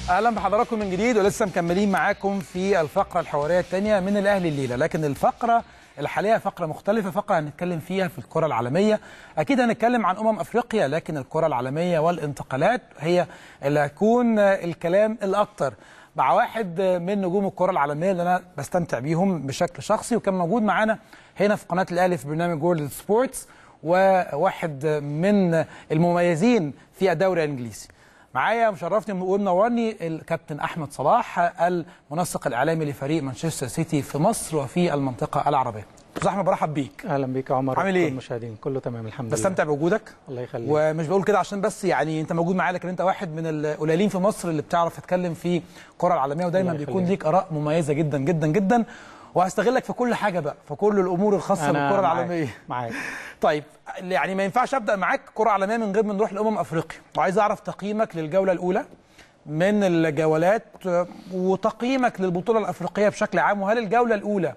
اهلا بحضراتكم من جديد ولسه مكملين معاكم في الفقره الحواريه الثانيه من الاهلي الليله لكن الفقره الحاليه فقره مختلفه فقره هنتكلم فيها في الكره العالميه اكيد هنتكلم عن امم افريقيا لكن الكره العالميه والانتقالات هي اللي هتكون الكلام الاكثر مع واحد من نجوم الكره العالميه اللي انا بستمتع بيهم بشكل شخصي وكان موجود معانا هنا في قناه الاهلي في برنامج وورلد سبورتس وواحد من المميزين في الدوري الانجليزي معايا مشرفني ومنورني الكابتن احمد صلاح المنسق الاعلامي لفريق مانشستر سيتي في مصر وفي المنطقه العربيه استاذ احمد برحب بيك اهلا بيك يا عمر عامل ايه المشاهدين كله تمام الحمد لله بستمتع بوجودك الله يخليك ومش بقول كده عشان بس يعني انت موجود معايا لكن انت واحد من القليلين في مصر اللي بتعرف تتكلم في الكره العالميه ودايما الله بيكون يخليك. ليك اراء مميزه جدا جدا جدا وهستغلك في كل حاجه بقى في كل الامور الخاصه أنا بالكره معاك- العالميه معاك طيب يعني ما ينفعش ابدا معاك كره عالميه من غير ما نروح لامم افريقيا وعايز اعرف تقييمك للجوله الاولى من الجولات آه، وتقييمك للبطوله الافريقيه بشكل عام وهل الجوله الاولى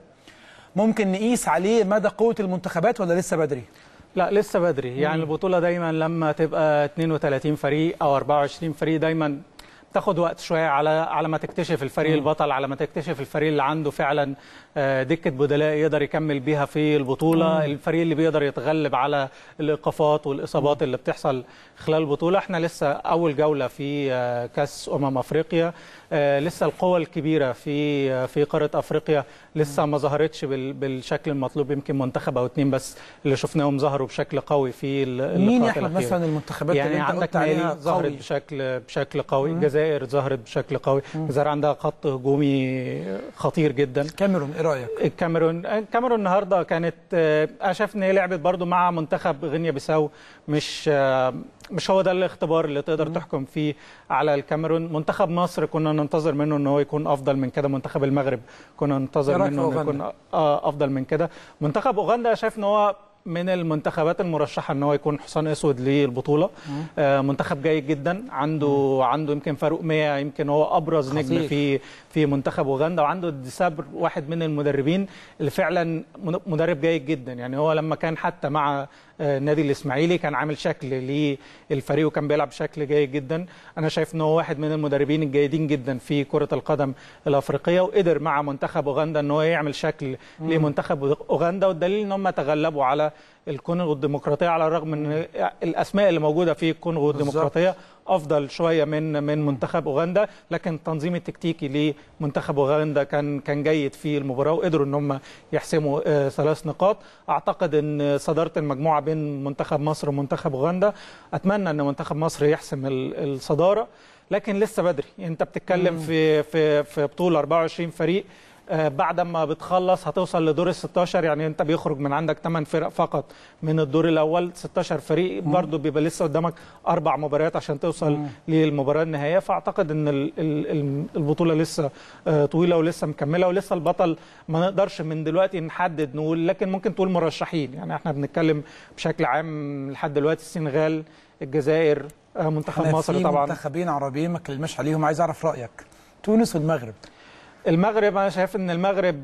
ممكن نقيس عليه مدى قوه المنتخبات ولا لسه بدري لا لسه بدري يعني البطوله دايما لما تبقى 32 فريق او 24 فريق دايما تاخد وقت شويه على على ما تكتشف الفريق البطل على ما تكتشف الفريق اللي عنده فعلا آه، دكه بدلاء يقدر يكمل بيها في البطوله الفريق اللي بيقدر يتغلب على الايقافات والاصابات اللي بتحصل خلال البطوله احنا لسه اول جوله في آه، كاس امم افريقيا آه، لسه القوة الكبيرة في آه، في قارة افريقيا لسه ما ظهرتش بال- بالشكل المطلوب يمكن منتخب او اتنين بس اللي شفناهم ظهروا بشكل قوي في ال- مين يا اللقاءات احمد الأخيرة. مثلا المنتخبات يعني اللي انت عندك قلت عليها مالي ظهرت قوي بشكل بشكل قوي الجزائر ظهرت بشكل قوي الجزائر عندها خط هجومي خطير جدا كاميرون ايه رايك الكاميرون الكاميرون النهارده كانت آه، انا شايف ان هي لعبت برضو مع منتخب غينيا بيساو مش آه، مش هو ده الاختبار اللي تقدر تحكم فيه على الكاميرون منتخب مصر كنا ننتظر منه ان هو يكون افضل من كده منتخب المغرب كنا إيه ننتظر رأيك منه في انه أوغندا؟ يكون آه، افضل من كده منتخب اوغندا شايف ان هو من المنتخبات المرشحه ان هو يكون حصان اسود للبطوله آه، منتخب جيد جدا عنده عنده يمكن فاروق ميا يمكن هو ابرز خطير. نجم في في منتخب اوغندا وعنده ديسابر واحد من المدربين اللي فعلا من- مدرب جيد جدا يعني هو لما كان حتى مع آه، النادي الاسماعيلي كان عامل شكل للفريق وكان بيلعب بشكل جيد جدا انا شايف ان هو واحد من المدربين الجيدين جدا في كره القدم الافريقيه وقدر مع منتخب اوغندا ان هو يعمل شكل لمنتخب اوغندا والدليل ان هم تغلبوا على الكونغو الديمقراطيه على الرغم من الاسماء اللي موجوده في الكونغو الديمقراطيه افضل شويه من من منتخب اوغندا لكن التنظيم التكتيكي لمنتخب اوغندا كان كان جيد في المباراه وقدروا ان هم يحسموا آه، ثلاث نقاط اعتقد ان صداره المجموعه بين منتخب مصر ومنتخب اوغندا اتمنى ان منتخب مصر يحسم ال- الصداره لكن لسه بدري انت بتتكلم في في في بطوله 24 فريق آه، بعد ما بتخلص هتوصل لدور ال 16 يعني انت بيخرج من عندك 8 فرق فقط من الدور الاول 16 فريق برضه بيبقى لسه قدامك اربع مباريات عشان توصل للمباراه النهائيه فاعتقد ان ال- ال- ال- البطوله لسه آه، طويله ولسه مكمله ولسه البطل ما نقدرش من دلوقتي نحدد نقول لكن ممكن تقول مرشحين يعني احنا بنتكلم بشكل عام لحد دلوقتي السنغال الجزائر آه، منتخب احنا مصر في طبعا منتخبين عربيين ما اتكلمناش عليهم عايز اعرف رايك تونس والمغرب المغرب انا شايف ان المغرب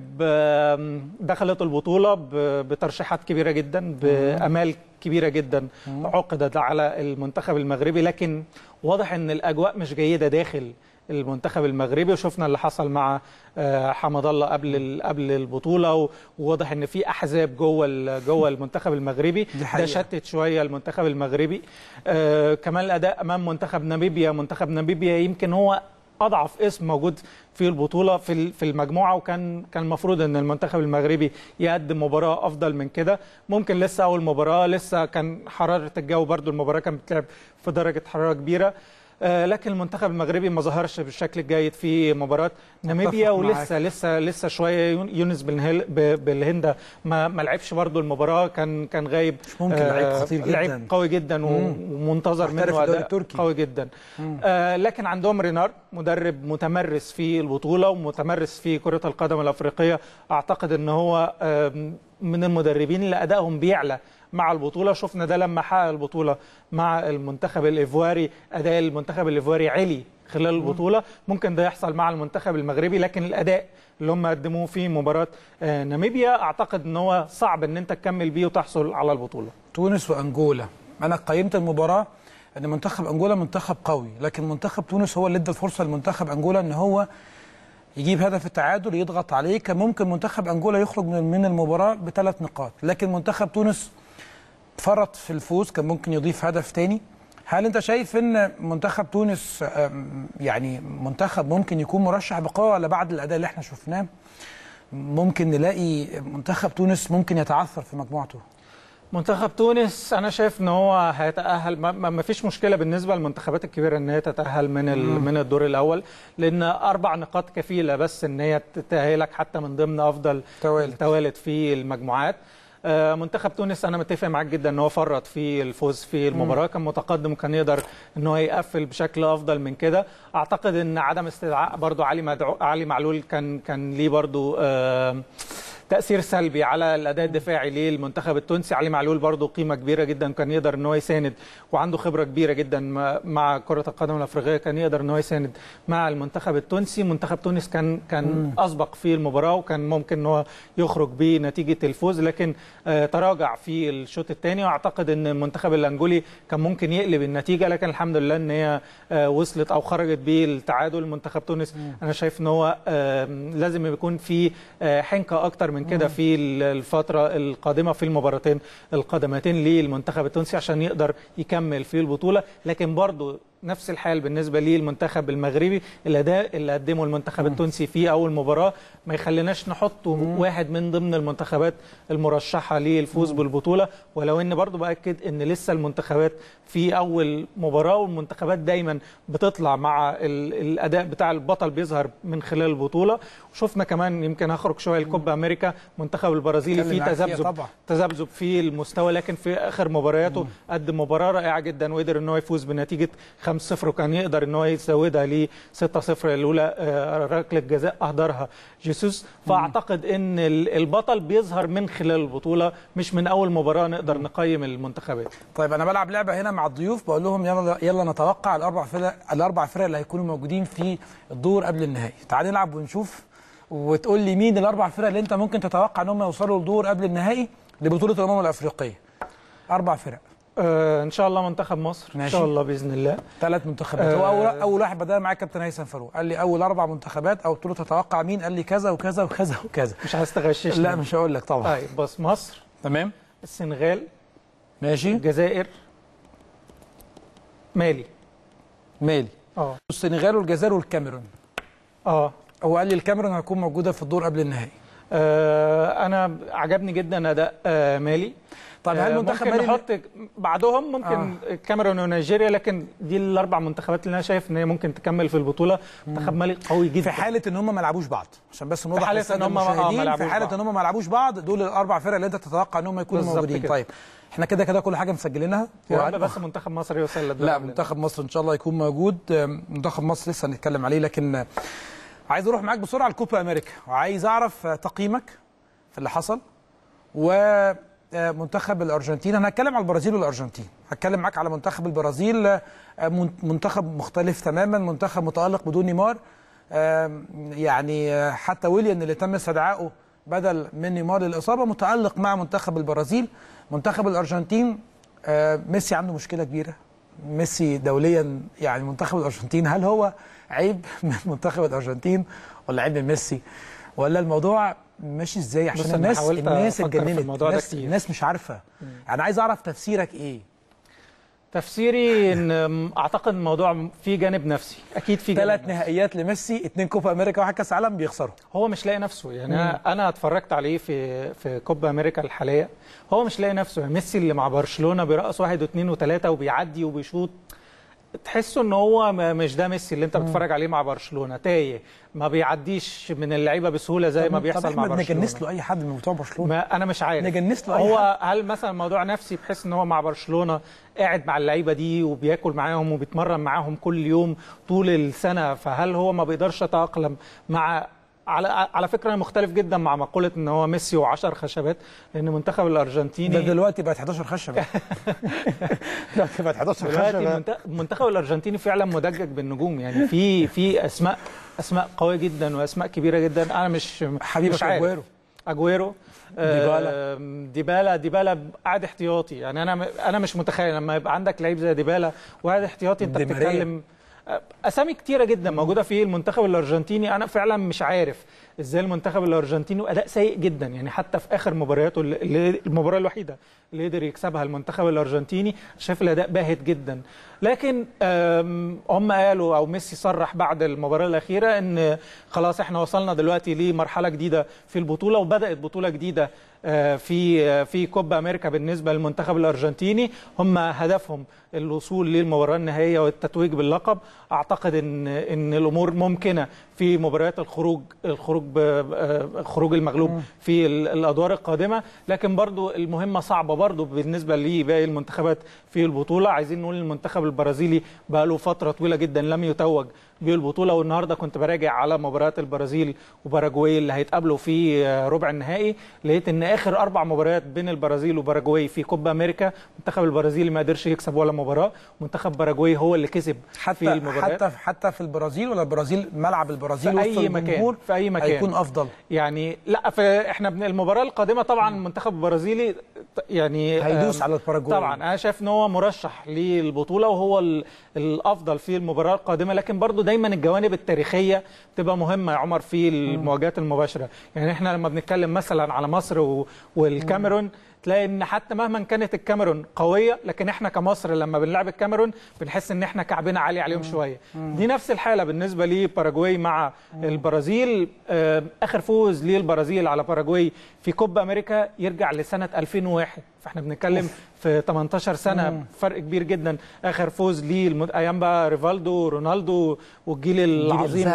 آم، دخلت البطوله ب- بترشيحات كبيره جدا بامال كبيره جدا عقدت على المنتخب المغربي لكن واضح ان الاجواء مش جيده داخل المنتخب المغربي وشفنا اللي حصل مع آه، حمد الله قبل ال- قبل البطوله وواضح ان في احزاب جوه ال- جوه المنتخب المغربي دي ده حقيقة. شتت شويه المنتخب المغربي آه، كمان الاداء امام منتخب ناميبيا منتخب ناميبيا يمكن هو اضعف اسم موجود في البطوله في ال- في المجموعه وكان كان المفروض ان المنتخب المغربي يقدم مباراه افضل من كده ممكن لسه اول مباراه لسه كان حراره الجو برضو المباراه كانت بتلعب في درجه حراره كبيره آه، لكن المنتخب المغربي ما ظهرش بالشكل الجيد في مباراه ناميبيا أتفق معاك. ولسه لسه لسه شويه يون- يونس بالهل- ب- بالهندا ما ما لعبش برضو المباراه كان كان غايب مش ممكن لعيب خطير جدا. لعيب قوي جدا و- مم. ومنتظر محترف منه الدوري اداء التركي. قوي جدا آه لكن عندهم رينارد مدرب متمرس في البطوله ومتمرس في كره القدم الافريقيه اعتقد ان هو آم، من المدربين اللي ادائهم بيعلى مع البطوله شفنا ده لما حقق البطوله مع المنتخب الايفواري اداء المنتخب الايفواري علي خلال البطوله ممكن ده يحصل مع المنتخب المغربي لكن الاداء اللي هم قدموه في مباراه آه، ناميبيا اعتقد ان هو صعب ان انت تكمل بيه وتحصل على البطوله تونس وانجولا انا قيمت المباراه ان منتخب انجولا منتخب قوي لكن منتخب تونس هو اللي ادى الفرصه لمنتخب انجولا ان هو يجيب هدف التعادل يضغط عليه كان ممكن منتخب انجولا يخرج من من المباراه بثلاث نقاط لكن منتخب تونس فرط في الفوز كان ممكن يضيف هدف تاني هل انت شايف ان منتخب تونس أم، يعني منتخب ممكن يكون مرشح بقوه ولا بعد الاداء اللي احنا شفناه ممكن نلاقي منتخب تونس ممكن يتعثر في مجموعته منتخب تونس انا شايف ان هو هيتاهل ما, ما ما فيش مشكله بالنسبه للمنتخبات الكبيره ان هي تتاهل من ال- من الدور الاول لان اربع نقاط كفيله بس ان هي تتاهلك حتى من ضمن افضل توالت. توالت في المجموعات آه، منتخب تونس انا متفق معاك جدا ان هو فرط في الفوز في المباراه كان متقدم وكان يقدر ان هو يقفل بشكل افضل من كده اعتقد ان عدم استدعاء برضو علي مدعو علي معلول كان كان ليه برضو آه، تاثير سلبي على الاداء الدفاعي للمنتخب التونسي علي معلول برضو قيمه كبيره جدا كان يقدر ان هو يساند وعنده خبره كبيره جدا مع- مع كره القدم الافريقيه كان يقدر ان هو يساند مع المنتخب التونسي منتخب تونس كان كان اسبق في المباراه وكان ممكن ان هو يخرج بنتيجه الفوز لكن آه، تراجع في الشوط الثاني واعتقد ان المنتخب الانجولي كان ممكن يقلب النتيجه لكن الحمد لله ان هي آه، وصلت او خرجت بالتعادل منتخب تونس انا شايف ان هو آه، لازم يكون في آه، حنكه اكتر من كده في الفتره القادمه في المباراتين القادمتين للمنتخب التونسي عشان يقدر يكمل في البطوله لكن برضو نفس الحال بالنسبه للمنتخب المغربي الاداء اللي قدمه المنتخب التونسي في اول مباراه ما يخليناش نحطه واحد من ضمن المنتخبات المرشحه للفوز بالبطوله ولو ان برضو باكد ان لسه المنتخبات في اول مباراه والمنتخبات دايما بتطلع مع ال- الاداء بتاع البطل بيظهر من خلال البطوله وشفنا كمان يمكن هخرج شويه لكوبا امريكا منتخب البرازيلي اتكلم فيه معاك فيها تذبذب طبعا. تذبذب في المستوى لكن في اخر مبارياته قدم مباراه رائعه جدا وقدر ان هو يفوز بنتيجه 5-0 وكان يقدر ان هو يزودها ل 6-0 الاولى آه، ركله جزاء اهدرها جيسوس فاعتقد ان ال- البطل بيظهر من خلال البطوله مش من اول مباراه نقدر نقيم المنتخبات طيب انا بلعب لعبه هنا مع الضيوف بقول لهم يلا يلا نتوقع الاربع فرق الاربع فرق اللي هيكونوا موجودين في الدور قبل النهائي تعال نلعب ونشوف وتقول لي مين الاربع فرق اللي انت ممكن تتوقع ان هم يوصلوا لدور قبل النهائي لبطوله الامم الافريقيه اربع فرق آه ان شاء الله منتخب مصر ان ماشي. شاء الله باذن الله ثلاث منتخبات آه. هو اول اول واحد بدأ معايا كابتن هيثم فاروق قال لي اول اربع منتخبات او قلت له تتوقع مين قال لي كذا وكذا وكذا وكذا مش عايز تغششني لا مش هقول لك طبعا طيب بص مصر تمام السنغال ماشي الجزائر مالي مالي اه السنغال والجزائر والكاميرون اه هو قال لي الكاميرون هتكون موجوده في الدور قبل النهائي آه، انا عجبني جدا اداء آه، مالي طب هل آه، منتخب ممكن مالي نحط بعدهم ممكن الكاميرون ونيجيريا لكن دي الاربع منتخبات اللي انا شايف ان هي ممكن تكمل في البطوله منتخب مالي قوي جدا في حاله ان هم ما لعبوش بعض عشان بس نوضح حالة للسادة إن هم- آه، ما المشاهدين، لعبوش في حاله بعض. ان هم ما لعبوش بعض دول الاربع فرق اللي انت تتوقع ان هم يكونوا بالظبط موجودين كده. طيب احنا كده كده كل حاجه مسجلينها يا رب بس منتخب مصر يوصل للدور لا قبل منتخب مصر ان شاء الله يكون موجود آم، منتخب مصر لسه هنتكلم عليه لكن آه، عايز اروح معاك بسرعه لكوبا امريكا وعايز اعرف آه، تقييمك في اللي حصل ومنتخب الارجنتين انا هتكلم على البرازيل والارجنتين هتكلم معاك على منتخب البرازيل آه، من- منتخب مختلف تماما منتخب متالق بدون نيمار آم، يعني آه، حتى ويليان اللي تم استدعائه بدل من نيمار للاصابه متالق مع منتخب البرازيل منتخب الارجنتين آه، ميسي عنده مشكله كبيره ميسي دوليا يعني منتخب الارجنتين هل هو عيب من منتخب الارجنتين ولا عيب من ميسي ولا الموضوع ماشي ازاي بص عشان أنا الناس حاولت الناس أفكر في اتجننت الموضوع ده الناس, كتير. الناس مش عارفه انا عايز اعرف تفسيرك ايه تفسيري ان اعتقد الموضوع فيه جانب نفسي اكيد في جانب ثلاث نفسي. نهائيات لميسي اثنين كوبا امريكا وواحد كاس عالم بيخسروا هو مش لاقي نفسه يعني انا انا اتفرجت عليه في في كوبا امريكا الحاليه هو مش لاقي نفسه يعني ميسي اللي مع برشلونه بيرقص واحد واثنين وثلاثه وبيعدي وبيشوط تحسه ان هو م- مش ده ميسي اللي انت بتتفرج عليه مع برشلونه تايه ما بيعديش من اللعيبه بسهوله زي ما طب بيحصل مع احمد برشلونه نجنس له اي حد من بتوع برشلونه ما انا مش عارف نجنس له أي هو هل مثلا موضوع نفسي بحيث ان هو مع برشلونه قاعد مع اللعيبه دي وبياكل معاهم وبيتمرن معاهم كل يوم طول السنه فهل هو ما بيقدرش يتاقلم مع على على فكره انا مختلف جدا مع مقوله ان هو ميسي و10 خشبات لان منتخب ده الارجنتيني دلوقتي بقت 11 خشبه دلوقتي بقت 11 دلوقتي خشبه المنت- المنتخب الارجنتيني فعلا مدجج بالنجوم يعني في في اسماء اسماء قويه جدا واسماء كبيره جدا انا مش حبيبك مش عارف. أجويرو. اجويرو ديبالا ديبالا ديبالا قاعد احتياطي يعني انا انا مش متخيل لما يبقى عندك لعيب زي ديبالا وقاعد احتياطي انت بتتكلم اسامي كتيره جدا موجوده في المنتخب الارجنتيني انا فعلا مش عارف ازاي المنتخب الارجنتيني اداء سيء جدا يعني حتى في اخر مبارياته اللي المباراه الوحيده اللي قدر يكسبها المنتخب الارجنتيني شايف الاداء باهت جدا لكن هم قالوا او ميسي صرح بعد المباراه الاخيره ان خلاص احنا وصلنا دلوقتي لمرحله جديده في البطوله وبدات بطوله جديده في في كوبا امريكا بالنسبه للمنتخب الارجنتيني هم هدفهم الوصول للمباراه النهائيه والتتويج باللقب اعتقد ان ان الامور ممكنه في مباريات الخروج الخروج خروج المغلوب في الادوار القادمه لكن برضو المهمه صعبه برضو بالنسبه لباقي المنتخبات في البطوله عايزين نقول المنتخب البرازيلي بقى له فتره طويله جدا لم يتوج بالبطوله والنهارده كنت براجع على مباريات البرازيل وباراجواي اللي هيتقابلوا في ربع النهائي لقيت ان اخر اربع مباريات بين البرازيل وباراجواي في كوبا امريكا المنتخب البرازيلي ما قدرش يكسب ولا مباراه منتخب باراجواي هو اللي كسب حتى في المباريات حتى حتى في البرازيل ولا البرازيل ملعب البرازيل في اي مكان في اي مكان هيكون افضل يعني لا في احنا المباراه القادمه طبعا المنتخب البرازيلي يعني هيدوس على الباراجواي طبعا انا شايف ان هو مرشح للبطوله وهو الافضل في المباراه القادمه لكن برضو دايما الجوانب التاريخيه تبقى مهمه يا عمر في المواجهات المباشره يعني احنا لما بنتكلم مثلا على مصر والكاميرون تلاقي ان حتى مهما كانت الكاميرون قويه لكن احنا كمصر لما بنلعب الكاميرون بنحس ان احنا كعبنا عالي عليهم شويه دي نفس الحاله بالنسبه لباراجواي مع البرازيل اخر فوز للبرازيل على باراجواي في كوبا امريكا يرجع لسنه 2001 فاحنا بنتكلم في 18 سنه مم. فرق كبير جدا اخر فوز ليه ايام بقى ريفالدو رونالدو والجيل العظيم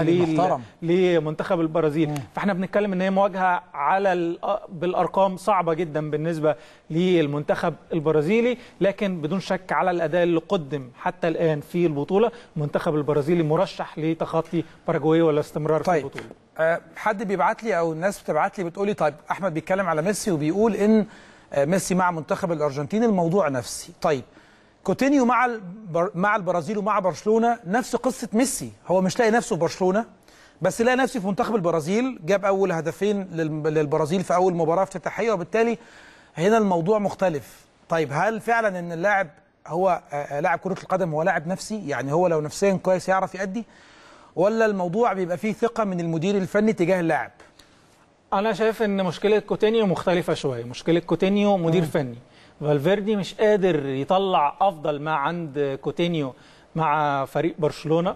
ليه لمنتخب البرازيل مم. فاحنا بنتكلم ان هي مواجهه على بالارقام صعبه جدا بالنسبه للمنتخب البرازيلي لكن بدون شك على الاداء اللي قدم حتى الان في البطوله المنتخب البرازيلي مرشح لتخطي باراجواي والاستمرار طيب. في البطوله أه حد بيبعت لي او الناس بتبعت لي بتقول لي طيب احمد بيتكلم على ميسي وبيقول ان ميسي مع منتخب الارجنتين الموضوع نفسي طيب كوتينيو مع البر... مع البرازيل ومع برشلونه نفس قصه ميسي هو مش لاقي نفسه في برشلونه بس لاقي نفسه في منتخب البرازيل جاب اول هدفين لل... للبرازيل في اول مباراه افتتاحيه وبالتالي هنا الموضوع مختلف طيب هل فعلا ان اللاعب هو لاعب كره القدم هو لاعب نفسي يعني هو لو نفسيا كويس يعرف يأدي ولا الموضوع بيبقى فيه ثقه من المدير الفني تجاه اللاعب انا شايف ان مشكله كوتينيو مختلفه شويه مشكله كوتينيو مدير م. فني فالفيردي مش قادر يطلع افضل ما عند كوتينيو مع فريق برشلونه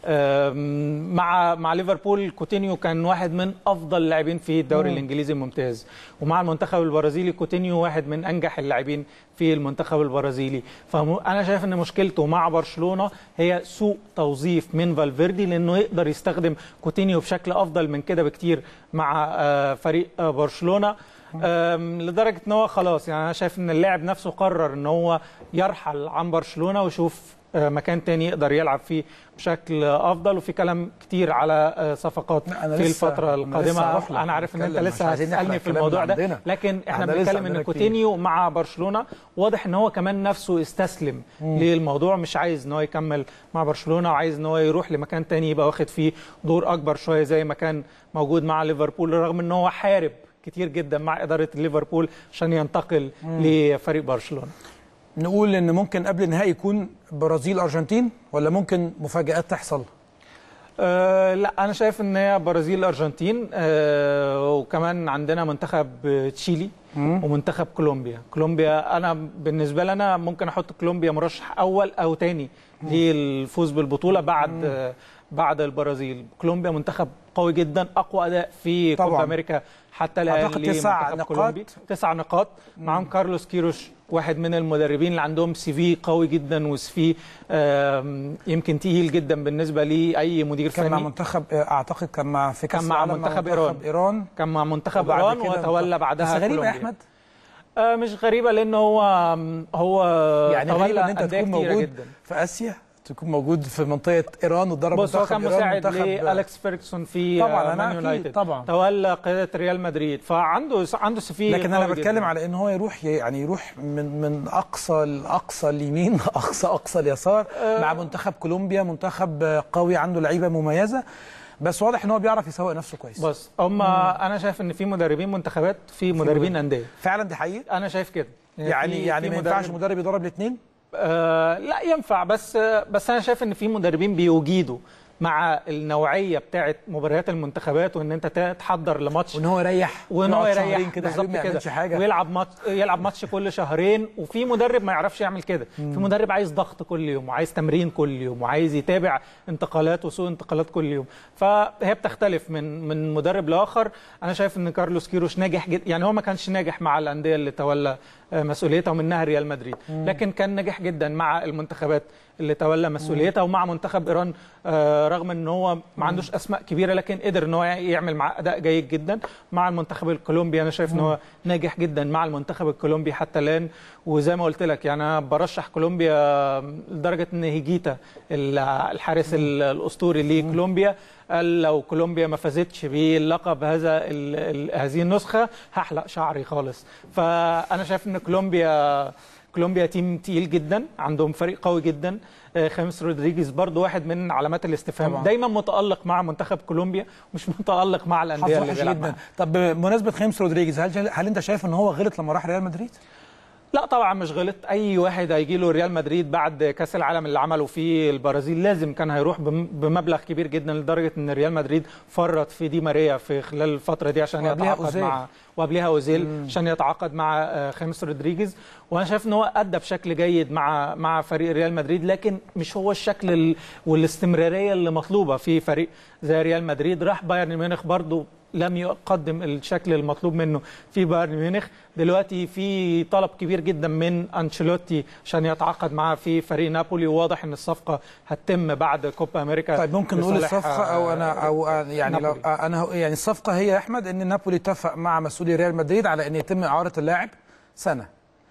مع مع ليفربول كوتينيو كان واحد من افضل اللاعبين في الدوري مم. الانجليزي الممتاز ومع المنتخب البرازيلي كوتينيو واحد من انجح اللاعبين في المنتخب البرازيلي فانا شايف ان مشكلته مع برشلونه هي سوء توظيف من فالفيردي لانه يقدر يستخدم كوتينيو بشكل افضل من كده بكتير مع فريق برشلونه لدرجه ان هو خلاص يعني انا شايف ان اللاعب نفسه قرر ان هو يرحل عن برشلونه ويشوف مكان تاني يقدر يلعب فيه بشكل افضل وفي كلام كتير على صفقات في الفتره القادمه انا, أنا عارف ان انت لسه هتسالني في الموضوع ده لكن احنا بنتكلم ان كوتينيو مع برشلونه واضح ان هو كمان نفسه استسلم مم. للموضوع مش عايز ان هو يكمل مع برشلونه وعايز ان هو يروح لمكان تاني يبقى واخد فيه دور اكبر شويه زي ما كان موجود مع ليفربول رغم ان هو حارب كتير جدا مع اداره ليفربول عشان ينتقل مم. لفريق برشلونه نقول ان ممكن قبل النهائي يكون برازيل ارجنتين ولا ممكن مفاجات تحصل أه لا انا شايف ان هي برازيل ارجنتين أه وكمان عندنا منتخب تشيلي مم. ومنتخب كولومبيا كولومبيا انا بالنسبه لي انا ممكن احط كولومبيا مرشح اول او ثاني للفوز بالبطوله بعد مم. بعد البرازيل كولومبيا منتخب قوي جدا اقوى اداء في كوبا امريكا حتى الان تسع نقاط تسع نقاط معاهم كارلوس كيروش واحد من المدربين اللي عندهم سي في قوي جدا وسي في يمكن تقيل جدا بالنسبه لاي مدير كان فني مع منتخب اعتقد كان مع في كان مع منتخب ايران ايران كان مع منتخب ايران وتولى بعدها بس غريبه يا احمد آه مش غريبه لان هو هو يعني غريبه ان انت تكون موجود جدا. في اسيا تكون موجود في منطقه ايران وتدرب بص هو كان مساعد لالكس فيرجسون في طبعا مان يونايتد طبعا تولى قياده ريال مدريد فعنده عنده سي لكن انا بتكلم جداً. على ان هو يروح يعني يروح من من اقصى لاقصى اليمين اقصى اقصى اليسار أه مع منتخب كولومبيا منتخب قوي عنده لعيبه مميزه بس واضح ان هو بيعرف يسوق نفسه كويس بص هم انا شايف ان في مدربين منتخبات في مدربين انديه فعلا دي حقيقه انا شايف كده يعني في- يعني في ما ينفعش مدرب- مدرب يدرب الاثنين آه لا ينفع بس بس انا شايف ان في مدربين بيجيدوا مع النوعيه بتاعه مباريات المنتخبات وان انت تحضر لماتش وان هو يريح وان هو يقعد شهرين يريح كده بالظبط حبيبي ما كده يعملش حاجه ويلعب ماتش يلعب ماتش كل شهرين وفي مدرب ما يعرفش يعمل كده في مدرب عايز ضغط كل يوم وعايز تمرين كل يوم وعايز يتابع انتقالات وسوق انتقالات كل يوم فهي بتختلف من من مدرب لاخر انا شايف ان كارلوس كيروش ناجح جدا يعني هو ما كانش ناجح مع الانديه اللي تولى آه، مسؤوليتها ومنها ريال مدريد لكن كان ناجح جدا مع المنتخبات اللي تولى مسؤوليتها ومع منتخب ايران آه، رغم ان هو ما عندوش اسماء كبيره لكن قدر ان هو يعمل معاه اداء جيد جدا مع المنتخب الكولومبي انا شايف ان هو ناجح جدا مع المنتخب الكولومبي حتى الان وزي ما قلت لك يعني انا برشح كولومبيا لدرجه ان هيجيتا ال- الحارس ال- الاسطوري لكولومبيا قال لو كولومبيا ما فازتش باللقب هذا ال- ال- هذه النسخه هحلق شعري خالص فانا شايف ان كولومبيا كولومبيا تيم تقيل جدا عندهم فريق قوي جدا آه، خامس رودريجيز برضو واحد من علامات الاستفهام طبعا. دايما متالق مع منتخب كولومبيا مش متالق مع الانديه حظ اللي وحش بيلعب جدا معاها. طب بمناسبه خيمس رودريجيز هل هل انت شايف ان هو غلط لما راح ريال مدريد؟ لا طبعا مش غلط اي واحد هيجي له ريال مدريد بعد كاس العالم اللي عمله في البرازيل لازم كان هيروح بم- بمبلغ كبير جدا لدرجه ان ريال مدريد فرط في دي ماريا في خلال الفتره دي عشان وقبلها يتعاقد أوزيل. مع وقبلها اوزيل عشان يتعاقد مع آه، خامس رودريجيز وانا شايف ان هو ادى بشكل جيد مع مع فريق ريال مدريد لكن مش هو الشكل ال- والاستمراريه اللي مطلوبه في فريق زي ريال مدريد راح بايرن ميونخ برضو لم يقدم الشكل المطلوب منه في بايرن ميونخ دلوقتي في طلب كبير جدا من انشيلوتي عشان يتعاقد معاه في فريق نابولي وواضح ان الصفقه هتتم بعد كوبا امريكا طيب ممكن نقول لصالح، الصفقه او انا او يعني لو نابولي. انا يعني الصفقه هي يا احمد ان نابولي اتفق مع مسؤولي ريال مدريد على ان يتم اعاره اللاعب سنه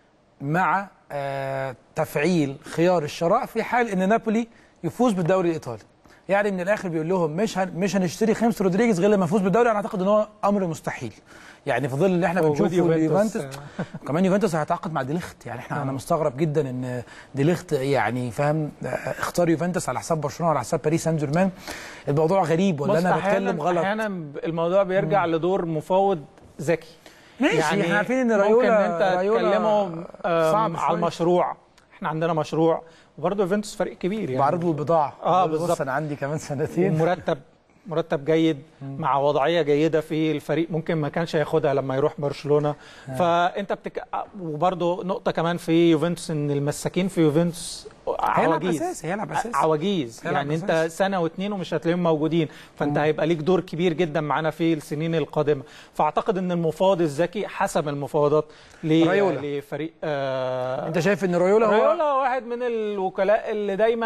مع آه، تفعيل خيار الشراء في حال ان نابولي يفوز بالدوري الايطالي يعني من الاخر بيقول لهم مش هن مش هنشتري خيمس رودريجيز غير لما يفوز بالدوري انا اعتقد ان هو امر مستحيل يعني في ظل اللي احنا وجود بنشوفه يوفنتوس. اليوفنتوس كمان يوفنتوس هيتعاقد مع ديليخت يعني احنا انا مستغرب جدا ان ديليخت يعني فاهم آه، اختار يوفنتوس على حساب برشلونه وعلى حساب باريس سان جيرمان الموضوع غريب ولا بص انا أحياناً- بتكلم غلط احيانا الموضوع بيرجع لدور مفاوض ذكي ماشي احنا عارفين ان رايولا ممكن ان انت رايولا تكلمه آم، صعب على شوية. المشروع احنا عندنا مشروع وبرضه يوفنتوس فريق كبير يعني بعرض له البضاعه آه، بقول له بص بالظبط. انا عندي كمان سنتين مرتب مرتب جيد مع وضعيه جيده في الفريق ممكن ما كانش هياخدها لما يروح برشلونه فانت بتك... وبرضه نقطه كمان في يوفنتوس ان المساكين في يوفنتوس هيلعب عواجيز اساسي هيلعب اساسي عواجيز هيلعب يعني انت أساسي. سنه واثنين ومش هتلاقيهم موجودين فانت هيبقى ليك دور كبير جدا معانا في السنين القادمه فاعتقد ان المفاوض الذكي حسب المفاوضات ل... رايولا. لفريق آه انت شايف ان رايولا هو رايولا واحد من الوكلاء اللي دايما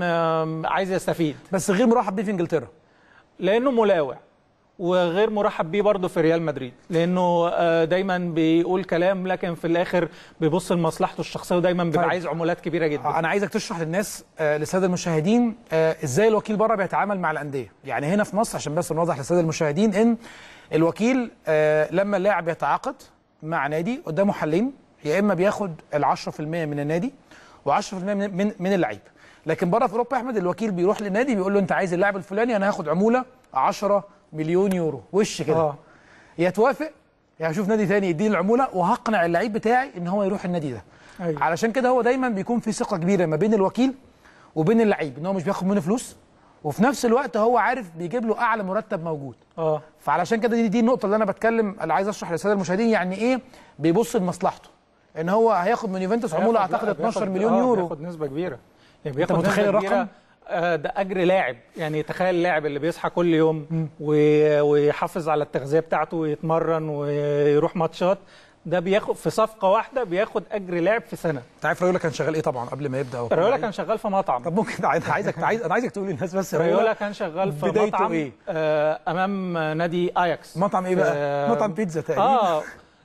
آم، عايز يستفيد بس غير مرحب بيه في انجلترا لانه ملاوع وغير مرحب بيه برضه في ريال مدريد لانه آه، دايما بيقول كلام لكن في الاخر بيبص لمصلحته الشخصيه ودايما بيبقى طيب. عايز عمولات كبيره جدا انا عايزك تشرح للناس آه، للساده المشاهدين آه، ازاي الوكيل بره بيتعامل مع الانديه يعني هنا في مصر عشان بس نوضح للساده المشاهدين ان الوكيل آه، لما اللاعب يتعاقد مع نادي قدامه حلين يا اما بياخد ال 10% من النادي و10% من من من اللعيب لكن بره في اوروبا يا احمد الوكيل بيروح للنادي بيقول له انت عايز اللاعب الفلاني انا هاخد عموله 10 مليون يورو وش كده اه يا توافق يا هشوف نادي تاني يديني العموله وهقنع اللعيب بتاعي ان هو يروح النادي ده أيوة. علشان كده هو دايما بيكون في ثقه كبيره ما بين الوكيل وبين اللعيب ان هو مش بياخد منه فلوس وفي نفس الوقت هو عارف بيجيب له اعلى مرتب موجود اه فعلشان كده دي, دي النقطه اللي انا بتكلم اللي عايز اشرح للساده المشاهدين يعني ايه بيبص لمصلحته ان هو هياخد من يوفنتوس عموله بياخد- اعتقد لا، 12 بياخد- مليون آه، يورو بياخد نسبه كبيره يعني بياخد متخيل نسبة الرقم؟ كبيرة، آه، ده اجر لاعب يعني تخيل اللاعب اللي بيصحى كل يوم و- ويحافظ على التغذيه بتاعته ويتمرن ويروح ماتشات ده بياخد في صفقه واحده بياخد اجر لاعب في سنه انت عارف رايولا كان شغال ايه طبعا قبل ما يبدا وكان رايولا لعيب؟ كان شغال في مطعم طب ممكن عايز- عايزك عايز انا عايزك تقول للناس بس رايولا كان شغال في بدايته مطعم إيه؟ آه امام نادي اياكس مطعم ايه بقى؟ آه، مطعم بيتزا تقريبا اه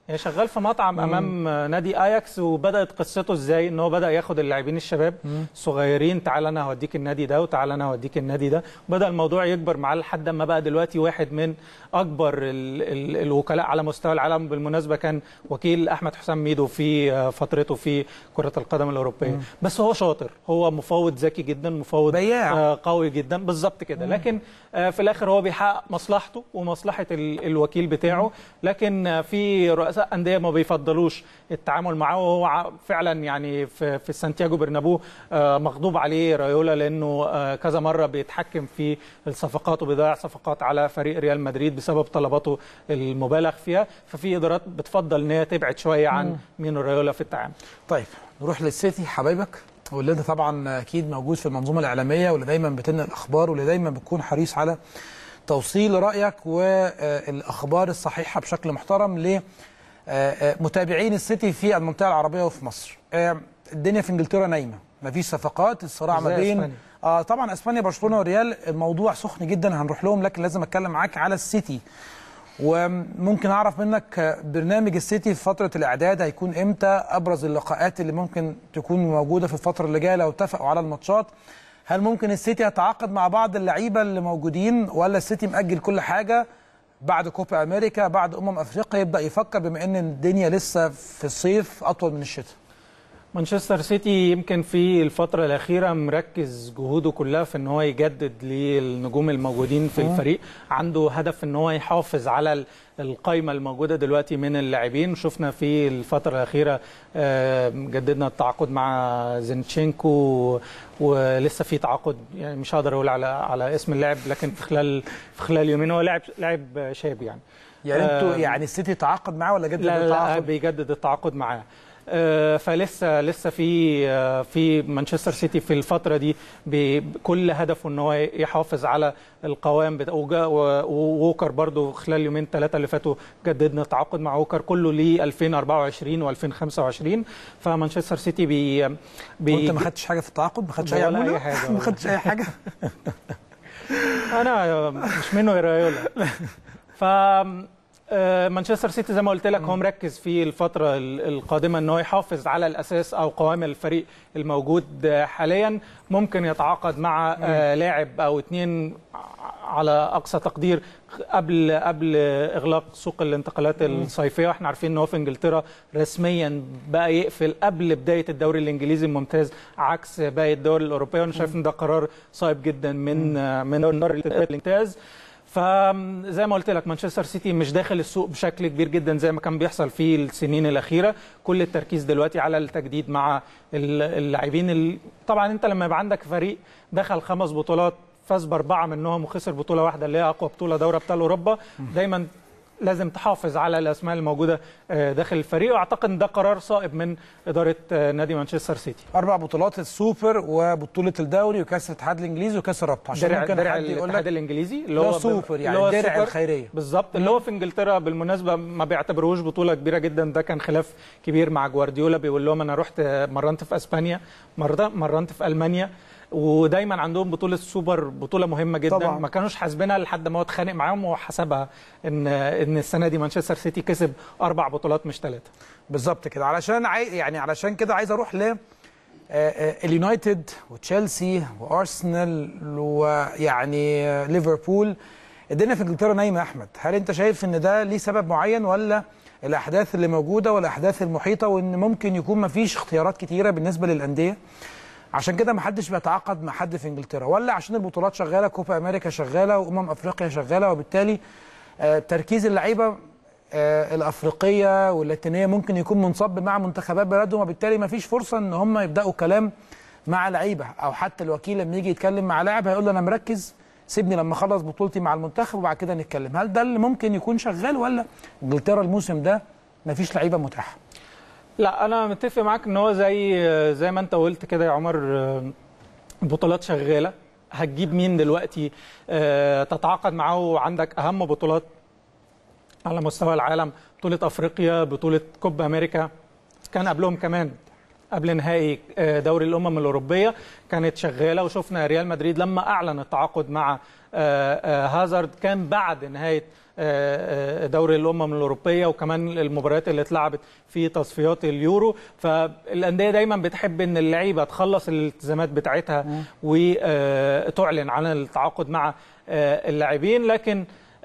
يعني شغال في مطعم امام نادي اياكس وبدات قصته ازاي ان هو بدا ياخد اللاعبين الشباب صغيرين تعال انا هوديك النادي ده وتعال انا هوديك النادي ده وبدا الموضوع يكبر معاه لحد ما بقى دلوقتي واحد من اكبر ال ال الوكلاء على مستوى العالم بالمناسبه كان وكيل احمد حسام ميدو في آه، فترته في كره القدم الاوروبيه بس هو شاطر هو مفاوض ذكي جدا مفاوض بياع. آه، قوي جدا بالظبط كده لكن آه، في الاخر هو بيحقق مصلحته ومصلحه ال- الوكيل بتاعه لكن آه، في رؤساء انديه ما بيفضلوش التعامل معاه وهو ع- فعلا يعني في في سانتياغو برنابو آه، مغضوب عليه رايولا لانه آه، كذا مره بيتحكم في الصفقات وبيضيع صفقات على فريق ريال مدريد بسبب طلباته المبالغ فيها ففي ادارات بتفضل ان هي تبعد شويه عن مينو رايولا في التعامل طيب نروح للسيتي حبايبك واللي انت طبعا اكيد موجود في المنظومه الاعلاميه واللي دايما بتنقل الاخبار واللي دايما بتكون حريص على توصيل رايك والاخبار الصحيحه بشكل محترم ل متابعين السيتي في المنطقه العربيه وفي مصر آه، الدنيا في انجلترا نايمه مفيش صفقات الصراع ما زي بين إسبانيا. اه طبعا اسبانيا برشلونه والريال الموضوع سخن جدا هنروح لهم لكن لازم اتكلم معاك على السيتي وممكن اعرف منك برنامج السيتي في فتره الاعداد هيكون امتى ابرز اللقاءات اللي ممكن تكون موجوده في الفتره اللي جايه لو اتفقوا على الماتشات هل ممكن السيتي يتعاقد مع بعض اللعيبه اللي موجودين ولا السيتي مأجل كل حاجه بعد كوبا امريكا بعد امم افريقيا يبدا يفكر بما ان الدنيا لسه في الصيف اطول من الشتاء مانشستر سيتي يمكن في الفترة الأخيرة مركز جهوده كلها في إن هو يجدد للنجوم الموجودين في الفريق عنده هدف إن هو يحافظ على ال- القايمة الموجودة دلوقتي من اللاعبين شفنا في الفترة الأخيرة آه، جددنا التعاقد مع زينتشينكو ولسه في تعاقد يعني مش هقدر أقول على على اسم اللاعب لكن في خلال في خلال يومين هو لاعب لاعب شاب يعني يعني انتوا آه، يعني السيتي تعاقد معاه ولا جدد لا لا التعاقد بيجدد التعاقد معاه آه، فلسه لسه في آه، في مانشستر سيتي في الفتره دي ب- كل هدفه ان هو يحافظ على القوام بتاع وجا- و- ووكر برضو خلال اليومين ثلاثه اللي فاتوا جددنا التعاقد مع ووكر كله ل 2024 و2025 فمانشستر سيتي بي, بي وانت ما خدتش حاجه في التعاقد ما خدتش اي ولا أي عموله حاجة ما والله. خدتش اي حاجه انا مش منه يا رايولا ف آه، مانشستر سيتي زي ما قلت لك هو مركز في الفتره ال- القادمه ان هو يحافظ على الاساس او قوام الفريق الموجود آه، حاليا ممكن يتعاقد مع آه، لاعب او اتنين على اقصى تقدير قبل قبل اغلاق سوق الانتقالات الصيفيه واحنا عارفين ان هو في انجلترا رسميا بقى يقفل قبل بدايه الدوري الانجليزي الممتاز عكس باقي الدول الاوروبيه وانا شايف ان ده قرار صائب جدا من من الدوري الممتاز فزي ما قلت لك مانشستر سيتي مش داخل السوق بشكل كبير جدا زي ما كان بيحصل في السنين الاخيره كل التركيز دلوقتي على التجديد مع ال- اللاعبين ال- طبعا انت لما يبقى عندك فريق دخل خمس بطولات فاز باربعه منهم وخسر بطوله واحده اللي هي اقوى بطوله دوري ابطال اوروبا دايما لازم تحافظ على الاسماء الموجوده آه، داخل الفريق واعتقد ان ده قرار صائب من اداره آه، نادي مانشستر سيتي اربع بطولات السوبر وبطوله الدوري وكاس الاتحاد الانجليزي وكاس الرابطه عشان درع ممكن درع حد يقول الاتحاد لك الانجليزي اللي هو ب- سوبر يعني اللي هو الدرع السوبر. الخيريه بالظبط اللي هو في انجلترا بالمناسبه ما بيعتبروهوش بطوله كبيره جدا ده كان خلاف كبير مع جوارديولا بيقول لهم انا رحت مرنت في اسبانيا مرة مرنت في المانيا ودايما عندهم بطوله السوبر بطوله مهمه جدا طبعاً. ما كانوش حاسبينها لحد ما هو اتخانق معاهم وحسبها ان ان السنه دي مانشستر سيتي كسب اربع بطولات مش ثلاثه بالظبط كده علشان عاي... يعني علشان كده عايز اروح ل آه، آه، اليونايتد وتشيلسي وارسنال ويعني آه، ليفربول الدنيا في انجلترا نايمه يا احمد هل انت شايف ان ده ليه سبب معين ولا الاحداث اللي موجوده والاحداث المحيطه وان ممكن يكون ما فيش اختيارات كتيره بالنسبه للانديه عشان كده ما حدش بيتعاقد مع حد في انجلترا ولا عشان البطولات شغاله كوبا امريكا شغاله وامم افريقيا شغاله وبالتالي آه، تركيز اللعيبه آه، الافريقيه واللاتينيه ممكن يكون منصب مع منتخبات بلدهم وبالتالي ما فيش فرصه ان هم يبداوا كلام مع لعيبه او حتى الوكيل لما يجي يتكلم مع لاعب هيقول له انا مركز سيبني لما اخلص بطولتي مع المنتخب وبعد كده نتكلم هل ده اللي ممكن يكون شغال ولا انجلترا الموسم ده ما فيش لعيبه متاحه لا انا متفق معاك ان هو زي زي ما انت قلت كده يا عمر آه، البطولات شغاله هتجيب مين دلوقتي آه، تتعاقد معاه وعندك اهم بطولات على مستوى العالم بطوله افريقيا بطوله كوبا امريكا كان قبلهم كمان قبل نهائي آه، دوري الامم الاوروبيه كانت شغاله وشفنا ريال مدريد لما اعلن التعاقد مع آه، آه، هازارد كان بعد نهايه آه، آه، دوري الامم الاوروبيه وكمان المباريات اللي اتلعبت في تصفيات اليورو فالانديه دايما بتحب ان اللعيبه تخلص الالتزامات بتاعتها وتعلن عن التعاقد مع آه، اللاعبين لكن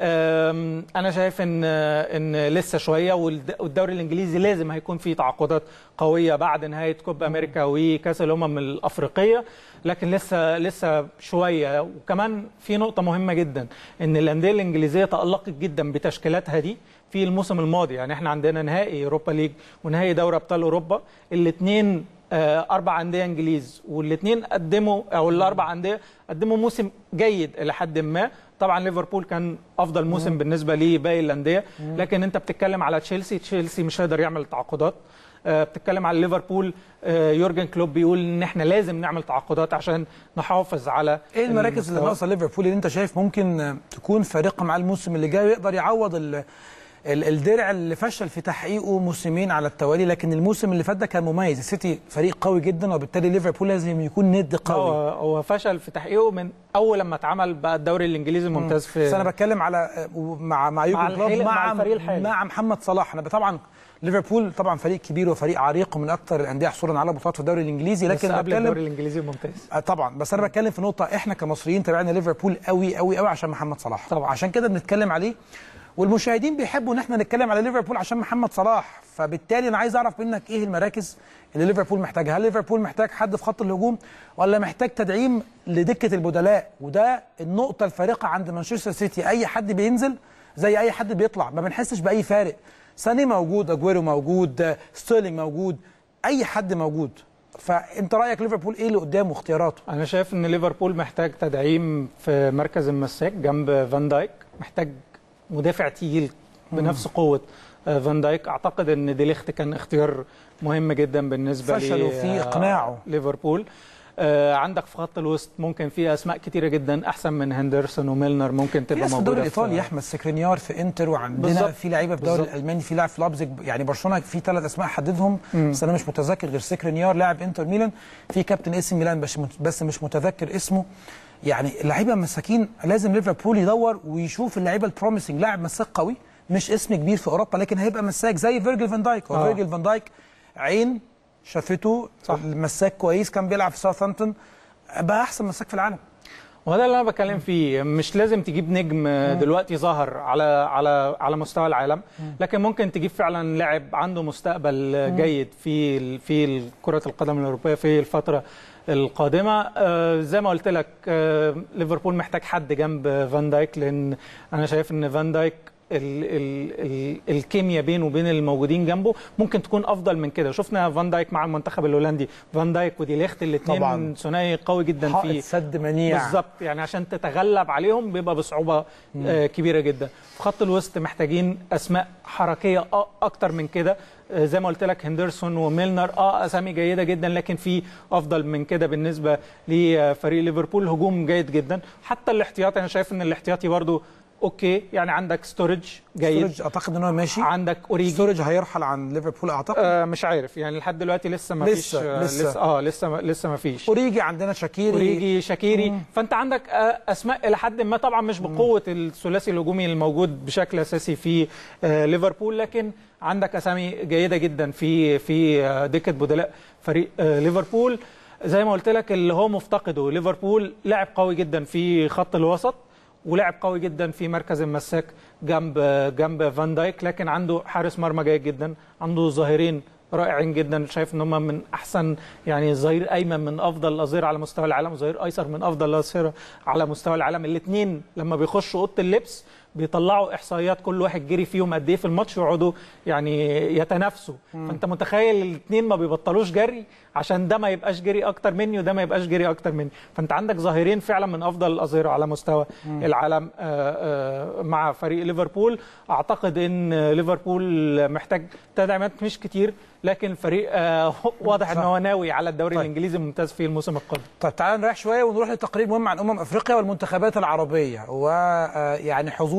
آم، انا شايف ان ان لسه شويه والد- والدوري الانجليزي لازم هيكون فيه تعاقدات قويه بعد نهايه كوب امريكا وكاس الامم الافريقيه لكن لسه لسه شويه وكمان في نقطه مهمه جدا ان الانديه الانجليزيه تالقت جدا بتشكيلاتها دي في الموسم الماضي يعني احنا عندنا نهائي اوروبا ليج ونهائي دوري ابطال اوروبا الاثنين اربع انديه انجليز والاثنين قدموا او الاربع انديه قدموا موسم جيد الى حد ما طبعا ليفربول كان افضل موسم بالنسبه لباقي الانديه لكن انت بتتكلم على تشيلسي تشيلسي مش هيقدر يعمل تعاقدات آه، بتتكلم على ليفربول آه، يورجن كلوب بيقول ان احنا لازم نعمل تعاقدات عشان نحافظ على ايه المراكز اللي المستوى. ناقصه ليفربول اللي انت شايف ممكن آه، تكون فارقه مع الموسم اللي جاي ويقدر يعوض ال- ال- الدرع اللي فشل في تحقيقه موسمين على التوالي لكن الموسم اللي فات ده كان مميز السيتي فريق قوي جدا وبالتالي ليفربول لازم يكون ند قوي هو هو فشل في تحقيقه من اول لما اتعمل بقى الدوري الانجليزي الممتاز في بس انا بتكلم على آه، مع مع يوجن الحقيقة- كلوب مع مع الفريق الحالي. مع محمد صلاح انا طبعا ليفربول طبعا فريق كبير وفريق عريق ومن اكثر الانديه حصولا على بطولات في الدوري الانجليزي لكن لكن قبل بتكلم الدوري الانجليزي الممتاز آه طبعا بس انا بتكلم في نقطه احنا كمصريين تابعنا ليفربول قوي قوي قوي عشان محمد صلاح طبعا. عشان كده بنتكلم عليه والمشاهدين بيحبوا ان احنا نتكلم على ليفربول عشان محمد صلاح فبالتالي انا عايز اعرف منك ايه المراكز اللي ليفربول محتاجها هل ليفربول محتاج حد في خط الهجوم ولا محتاج تدعيم لدكه البدلاء وده النقطه الفارقه عند مانشستر سيتي اي حد بينزل زي اي حد بيطلع ما بنحسش باي فارق ساني موجود اجويرو موجود آه، ستيرلينج موجود اي حد موجود فانت رايك ليفربول ايه اللي قدامه اختياراته انا شايف ان ليفربول محتاج تدعيم في مركز المساك جنب فان دايك محتاج مدافع تقيل بنفس قوه آه، فان دايك اعتقد ان ديليخت كان اختيار مهم جدا بالنسبه فشلوا ل- في آه، إقناعه. ليفربول آه، عندك في خط الوسط ممكن في اسماء كتيره جدا احسن من هندرسون وميلنر ممكن في تبقى ناس في موجوده الدوري الايطالي يا احمد سكرينيار في انتر وعندنا بالظبط. في لعيبه في الدوري بالظبط. الالماني في لاعب في لابزيج يعني برشلونه في ثلاث اسماء حددهم بس انا مش متذكر غير سكرينيار لاعب انتر ميلان في كابتن اسم ميلان بس بس مش متذكر اسمه يعني اللعيبه مساكين لازم ليفربول يدور ويشوف اللعيبه البروميسنج لاعب مساك قوي مش اسم كبير في اوروبا لكن هيبقى مساك زي فيرجل فان دايك هو آه. فيرجل فان دايك عين شافته صح. مساك كويس كان بيلعب في ساوثهامبتون بقى احسن مساك في العالم وهذا اللي انا بتكلم فيه مش لازم تجيب نجم دلوقتي ظاهر على على على مستوى العالم لكن ممكن تجيب فعلا لاعب عنده مستقبل جيد في ال- في كره القدم الاوروبيه في الفتره القادمه آه، زي ما قلت لك آه، ليفربول محتاج حد جنب فان دايك لان انا شايف ان فان دايك ال ال ال الكيمياء بينه وبين الموجودين جنبه ممكن تكون افضل من كده شفنا فان دايك مع المنتخب الهولندي فان دايك ودي ليخت طبعاً. الاثنين ثنائي قوي جدا حائط في سد منيع بالظبط يعني عشان تتغلب عليهم بيبقى بصعوبه آه كبيره جدا في خط الوسط محتاجين اسماء حركيه أ- اكتر من كده آه زي ما قلت لك هندرسون وميلنر اه اسامي جيده جدا لكن في افضل من كده بالنسبه لفريق ليفربول هجوم جيد جدا حتى الاحتياطي انا شايف ان الاحتياطي برضو اوكي يعني عندك ستورج جيد ستورج اعتقد ان هو ماشي عندك اوريجي ستورج هيرحل عن ليفربول اعتقد آه مش عارف يعني لحد دلوقتي لسه ما فيش لسه- آه، لسه. لسه اه لسه ما- لسه ما فيش اوريجي عندنا شاكيري اوريجي شاكيري فانت عندك آه، اسماء الى حد ما طبعا مش بقوه الثلاثي الهجومي الموجود بشكل اساسي في آه، ليفربول لكن عندك اسامي جيده جدا في في آه، دكه بدلاء فريق آه، ليفربول زي ما قلت لك اللي هو مفتقده ليفربول لاعب قوي جدا في خط الوسط ولاعب قوي جدا في مركز المساك جنب جنب فان دايك لكن عنده حارس مرمى جيد جدا عنده ظاهرين رائعين جدا شايف ان هم من احسن يعني ظهير ايمن من افضل الاظهره على مستوى العالم وظهير ايسر من افضل الاظهره على مستوى العالم الاثنين لما بيخشوا اوضه اللبس بيطلعوا احصائيات كل واحد جري فيهم قد ايه في الماتش ويقعدوا يعني يتنافسوا فانت متخيل الاثنين ما بيبطلوش جري عشان ده ما يبقاش جري اكتر مني وده ما يبقاش جري اكتر مني فانت عندك ظاهرين فعلا من افضل الاظهره على مستوى العالم آه، آه، مع فريق ليفربول اعتقد ان ليفربول محتاج تدعيمات مش كتير لكن الفريق آه، واضح ان صح. هو ناوي على الدوري طيب. الانجليزي الممتاز في الموسم القادم طيب تعالى نريح شويه ونروح لتقرير مهم عن امم افريقيا والمنتخبات العربيه ويعني حظوظ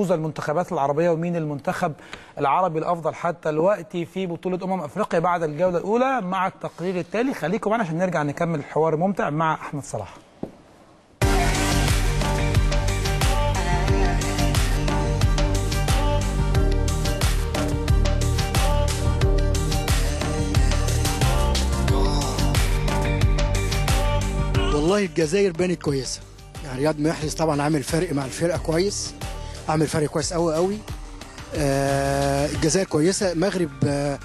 حظوظ المنتخبات العربيه ومين المنتخب العربي الافضل حتى دلوقتي في بطوله امم افريقيا بعد الجوله الاولى مع التقرير التالي خليكم معنا عشان نرجع نكمل الحوار الممتع مع احمد صلاح والله الجزائر بانت كويسه يعني رياض محرز طبعا عامل فرق مع الفرقه كويس عامل فرق كويس قوي قوي آه الجزائر كويسه المغرب آه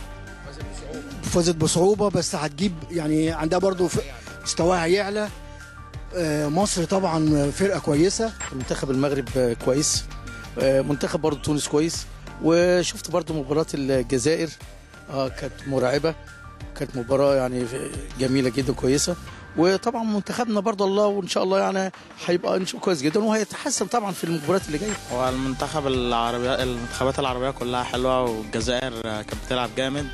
فازت بصعوبه بس هتجيب يعني عندها برضو ف- مستواها يعلى آه مصر طبعا فرقه كويسه منتخب المغرب آه، كويس آه، منتخب برضه تونس كويس وشفت برضه مباراة الجزائر اه كانت مرعبة كانت مباراة يعني جميلة جدا كويسة وطبعا منتخبنا برضه الله وان شاء الله يعني هيبقى نشوف كويس جدا وهيتحسن طبعا في المباريات اللي جايه هو المنتخب العربية المنتخبات العربية كلها حلوة والجزائر كانت بتلعب جامد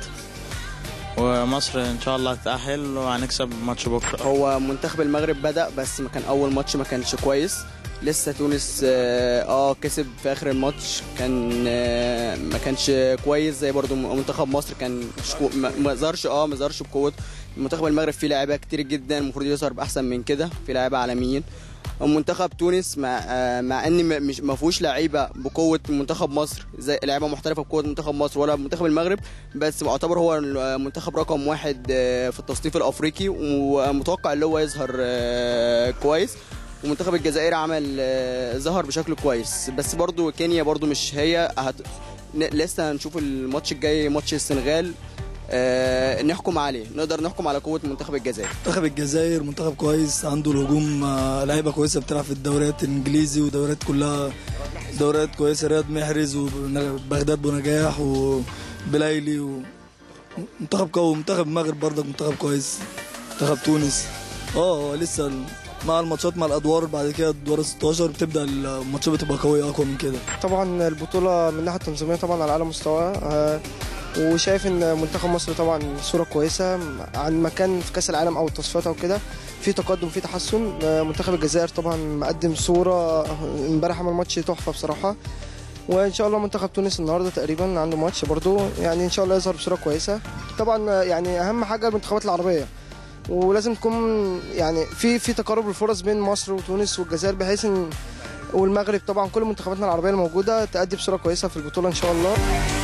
ومصر إن شاء الله تتأهل وهنكسب ماتش بكرة هو منتخب المغرب بدأ بس ما كان أول ماتش ما كانش كويس لسه تونس اه آه، كسب في آخر الماتش كان آه ما كانش كويس زي برضو منتخب مصر كان مش كو ما ما ظهرش اه ما ظهرش بقوة منتخب المغرب فيه لاعيبة كتير جدا المفروض يظهر بأحسن من كده في لاعيبة عالميين منتخب تونس مع آه مع ان م- مش ما فيهوش لعيبه بقوه منتخب مصر زي لعيبه محترفه بقوه منتخب مصر ولا منتخب المغرب بس يعتبر هو المنتخب رقم واحد آه، في التصنيف الافريقي ومتوقع اللي هو يظهر آه، كويس ومنتخب الجزائر عمل آه، ظهر بشكل كويس بس برضو كينيا برضو مش هي هت... ن- لسه هنشوف الماتش الجاي ماتش السنغال آه، نحكم عليه نقدر نحكم على قوه منتخب الجزائر منتخب الجزائر منتخب كويس عنده الهجوم آه، لعيبه كويسه بتلعب في الدوريات الانجليزي ودوريات كلها دوريات كويسه رياض محرز وبغداد بنجاح وبلايلي و... منتخب قوي منتخب المغرب برضك منتخب كويس منتخب تونس اه هو لسه ال- مع الماتشات مع الادوار بعد كده الادوار 16 بتبدا الماتشات بتبقى قويه اقوى من كده طبعا البطولة من الناحية التنظيمية طبعا على أعلى مستوى آه، وشايف ان منتخب مصر طبعا صورة كويسة عن مكان في كأس العالم أو التصفيات أو كده في تقدم في تحسن آه، منتخب الجزائر طبعا مقدم صورة امبارح عمل ماتش تحفة بصراحة وان شاء الله منتخب تونس النهارده تقريبا عنده ماتش برضو يعني ان شاء الله يظهر بصوره كويسه طبعا آه، يعني اهم حاجه المنتخبات العربيه ولازم تكون يعني في في تقارب الفرص بين مصر وتونس والجزائر بحيث ان والمغرب طبعا كل منتخباتنا العربيه الموجوده تأدي بصوره كويسه في البطوله ان شاء الله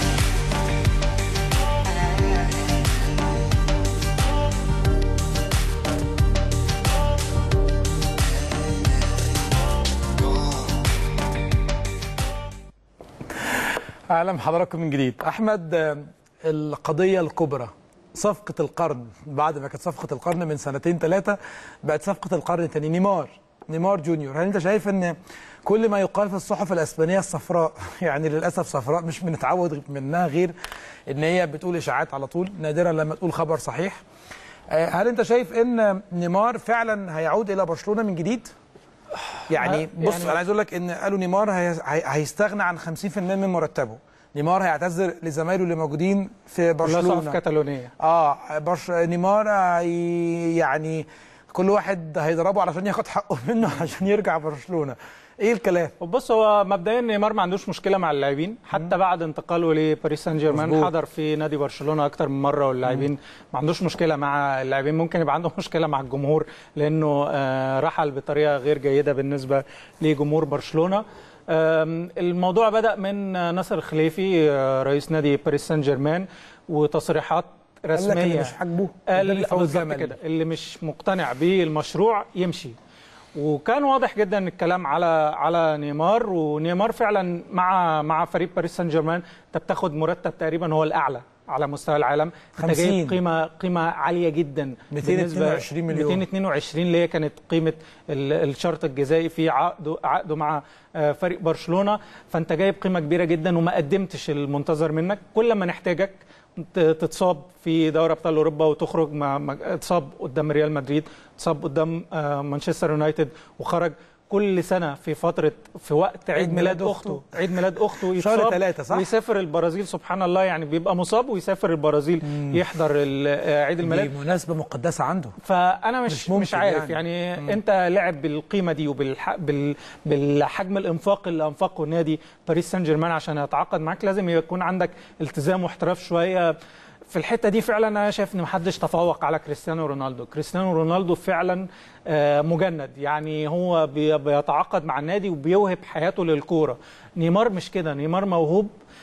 اهلا بحضراتكم من جديد احمد آه، القضيه الكبرى صفقه القرن بعد ما كانت صفقه القرن من سنتين ثلاثه بقت صفقه القرن تاني نيمار نيمار جونيور هل انت شايف ان كل ما يقال في الصحف الاسبانيه الصفراء يعني للاسف صفراء مش بنتعود منها غير ان هي بتقول اشاعات على طول نادرا لما تقول خبر صحيح آه، هل انت شايف ان نيمار فعلا هيعود الى برشلونه من جديد يعني آه، بص يعني- انا عايز اقول لك ان قالوا نيمار هي... هي... هيستغنى عن 50% من مرتبه نيمار هيعتذر لزمايله اللي موجودين في كلها صف برشلونه كتالونيه اه برش... نيمار هي... يعني كل واحد هيضربه علشان ياخد حقه منه عشان يرجع برشلونه ايه الكلام بص هو مبدئيا نيمار ما عندوش مشكله مع اللاعبين حتى بعد انتقاله لباريس سان جيرمان مظبوط. حضر في نادي برشلونه اكتر من مره واللاعبين ما عندوش مشكله مع اللاعبين ممكن يبقى عنده مشكله مع الجمهور لانه آه، رحل بطريقه غير جيده بالنسبه لجمهور برشلونه آم، الموضوع بدا من آه، ناصر الخليفي آه، رئيس نادي باريس سان جيرمان وتصريحات قال لك رسميه اللي مش عاجبه ده قال بيفوت بالظبط جمل. كده اللي مش مقتنع بالمشروع يمشي وكان واضح جدا الكلام على على نيمار ونيمار فعلا مع مع فريق باريس سان جيرمان انت بتاخد مرتب تقريبا هو الاعلى على مستوى العالم انت 50. جايب قيمه قيمه عاليه جدا 222 مليون. 222 اللي هي كانت قيمه ال- الشرط الجزائي في عقده عقده مع آه، فريق برشلونه فانت جايب قيمه كبيره جدا وما قدمتش المنتظر منك كل ما نحتاجك ت- تتصاب في دوري ابطال اوروبا وتخرج مع مع- اتصاب قدام ريال مدريد اتصاب قدام آه، مانشستر يونايتد وخرج كل سنه في فتره في وقت عيد, عيد ميلاد ميلاد اخته أخته. عيد ميلاد اخته شهر يتصاب تلاتة، صح؟ ويسافر البرازيل سبحان الله يعني بيبقى مصاب ويسافر البرازيل يحضر ال- آه، عيد الميلاد دي مناسبه مقدسه عنده فانا مش مش مش, ممكن مش عارف يعني. يعني, يعني انت لعب بالقيمه دي وبالح... بال... بالحجم الانفاق اللي انفقه نادي باريس سان جيرمان عشان يتعاقد معاك لازم يكون عندك التزام واحتراف شويه في الحته دي فعلا انا شايف ان محدش تفوق على كريستيانو رونالدو كريستيانو رونالدو فعلا آه، مجند يعني هو بي- بيتعاقد مع النادي وبيوهب حياته للكوره نيمار مش كده نيمار موهوب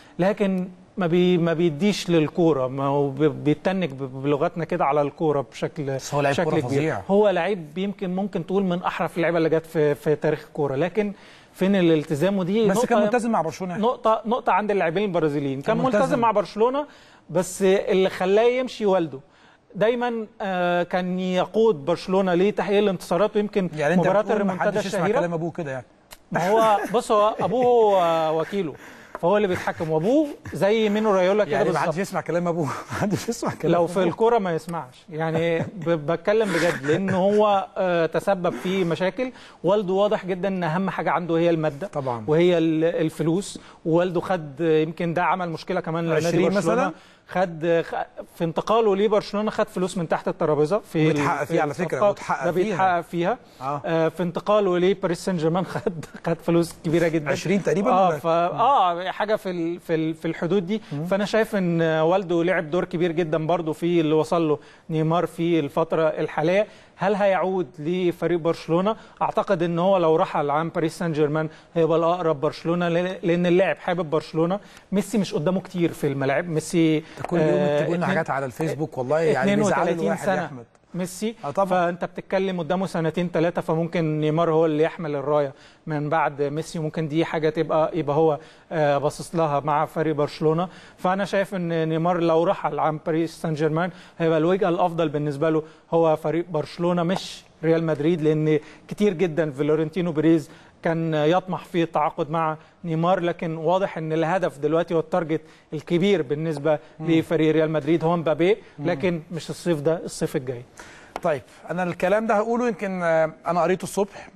لكن ما بي ما بيديش للكوره ما هو بي- بيتنك ب- بلغتنا كده على الكوره بشكل بس هو لعيب بشكل كورة كبير. فظيع. هو لعيب يمكن ممكن تقول من احرف اللعيبه اللي جت في في تاريخ الكوره لكن فين الالتزام ودي بس نقطة كان ملتزم مع برشلونه نقطة نقطة عند اللاعبين البرازيليين كان كان ملتزم. ملتزم. مع برشلونة بس اللي خلاه يمشي والده دايما آه، كان يقود برشلونة لتحقيق الانتصارات ويمكن يعني انت مباراة بتقول الريمونتادا محدش يسمع الشهيرة كلام ابوه كده يعني ما هو بص هو ابوه آه، وكيله فهو اللي بيتحكم وابوه زي مينو رايولا كده يعني بالظبط محدش يسمع كلام ابوه محدش يسمع كلام لو في أبوه. الكوره ما يسمعش يعني ب- بتكلم بجد لان هو آه، تسبب في مشاكل والده واضح جدا ان اهم حاجه عنده هي الماده طبعاً. وهي ال- الفلوس ووالده خد آه، يمكن ده عمل مشكله كمان لنادي 20 برشلونه مثلاً؟ خد خ- في انتقاله لبرشلونه خد فلوس من تحت الترابيزه في وبيتحقق ال- فيها على في فكرة، الصفقات. وبيتحقق ده فيها. بيتحقق فيها آه. آه، في انتقاله لباريس سان جيرمان خد خد فلوس كبيره جدا 20 تقريباً اه ولا؟ ف... اه حاجه في ال... في ال... في الحدود دي فانا شايف ان والده لعب دور كبير جدا برضه في اللي وصل له نيمار في الفتره الحاليه هل هيعود لفريق برشلونه اعتقد ان هو لو رحل عن باريس سان جيرمان هيبقى الاقرب برشلونه لأن- لان اللاعب حابب برشلونه ميسي مش قدامه كتير في الملاعب ميسي كل يوم آه، بتجيب لنا اتنين- حاجات على الفيسبوك والله يعني بيزعلوا 32 الواحد يا سنه احمد ميسي آه طبعاً. فانت بتتكلم قدامه سنتين ثلاثه فممكن نيمار هو اللي يحمل الرايه من بعد ميسي ممكن دي حاجه تبقى يبقى هو آه، باصص لها مع فريق برشلونه فانا شايف ان نيمار لو رحل عن باريس سان جيرمان هيبقى الوجهه الافضل بالنسبه له هو فريق برشلونه مش ريال مدريد لان كتير جدا فلورنتينو بريز كان يطمح في التعاقد مع نيمار لكن واضح ان الهدف دلوقتي والتارجت الكبير بالنسبه لفريق ريال مدريد هو مبابي لكن مش الصيف ده الصيف الجاي طيب انا الكلام ده هقوله يمكن آه، انا قريته الصبح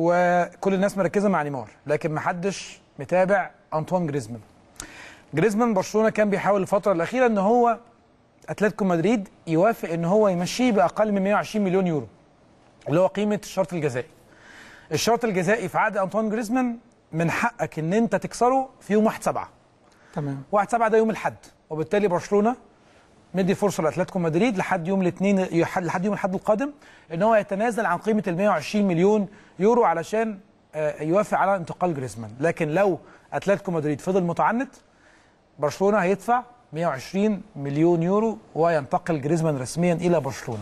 وكل الناس مركزه مع نيمار لكن ما حدش متابع انطوان جريزمان جريزمان برشلونه كان بيحاول الفتره الاخيره ان هو اتلتيكو مدريد يوافق ان هو يمشيه باقل من 120 مليون يورو اللي هو قيمه الشرط الجزائي الشرط الجزائي في عقد انطوان جريزمان من حقك ان انت تكسره في يوم 1 7 تمام 1 7 ده يوم الاحد وبالتالي برشلونه مدي فرصه لاتلتيكو مدريد لحد يوم الاثنين لحد يوم الاحد القادم ان هو يتنازل عن قيمه ال 120 مليون يورو علشان آه، يوافق على انتقال جريزمان لكن لو اتلتيكو مدريد فضل متعنت برشلونه هيدفع 120 مليون يورو وينتقل جريزمان رسميا الى برشلونه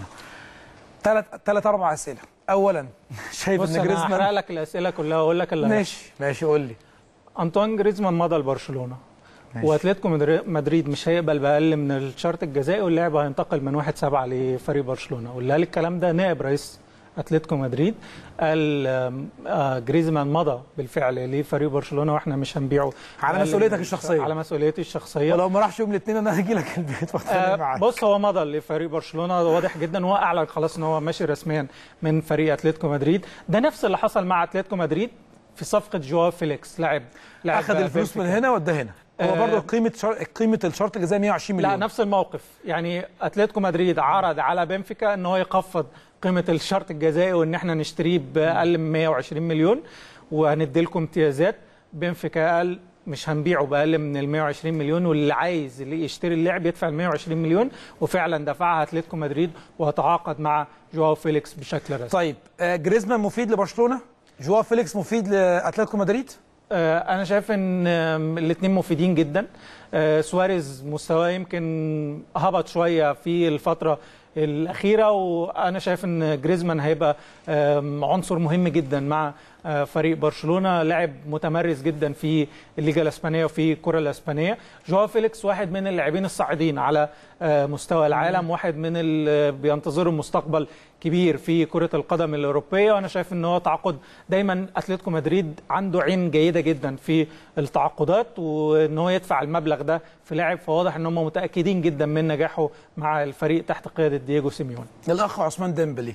ثلاث ثلاث اربع اسئله اولا شايف بص ان انا هحرق جريزمان لك الاسئله كلها واقول لك اللي هيحصل. ماشي ماشي قول لي انطوان جريزمان مضى لبرشلونه ماشي. واتلتيكو مدري- مدريد مش هيقبل باقل من الشرط الجزائي واللاعب هينتقل من 1 7 لفريق برشلونه واللي قال الكلام ده نائب رئيس اتلتيكو مدريد قال آم، آه، جريزمان مضى بالفعل لفريق برشلونه واحنا مش هنبيعه على أقل مسؤوليتك من- الشخصية. على مسؤوليتي الشخصيه ولو ما راحش يوم الاثنين انا هاجي لك البيت واتخانق آه، معاك بص هو مضى لفريق برشلونه واضح جدا وهو اعلن خلاص ان هو ماشي رسميا من فريق اتلتيكو مدريد ده نفس اللي حصل مع اتلتيكو مدريد في صفقه جواو فيليكس لاعب لاعب اخذ الفلوس من بنفيكا. هنا وده هنا هو آه، برضه قيمه شر... قيمه الشرط الجزائي 120 لا مليون نفس الموقف يعني اتلتيكو مدريد عرض على بنفيكا ان هو يخفض قيمه الشرط الجزائي وان احنا نشتريه باقل من 120 مليون وهندي لكم امتيازات بنفيكا قال مش هنبيعه باقل من ال 120 مليون واللي عايز اللي يشتري اللاعب يدفع ال 120 مليون وفعلا دفعها اتلتيكو مدريد وتعاقد مع جواو فيليكس بشكل رسمي طيب آه، جريزمان مفيد لبرشلونه جواو فيليكس مفيد لاتلتيكو مدريد آه، انا شايف ان الاثنين مفيدين جدا آه، سواريز مستواه يمكن هبط شويه في الفتره الاخيره وانا شايف ان جريزمان هيبقى آم، عنصر مهم جدا مع آه، فريق برشلونه لاعب متمرس جدا في الليجا الاسبانيه وفي الكره الاسبانيه جواو فيليكس واحد من اللاعبين الصاعدين على آه، مستوى العالم واحد من اللي بينتظروا مستقبل كبير في كره القدم الاوروبيه وانا شايف ان هو تعاقد دايما اتلتيكو مدريد عنده عين جيده جدا في التعاقدات وان هو يدفع المبلغ ده في لاعب فواضح ان هم متاكدين جدا من نجاحه مع الفريق تحت قياده دييجو سيميوني الاخ عثمان ديمبلي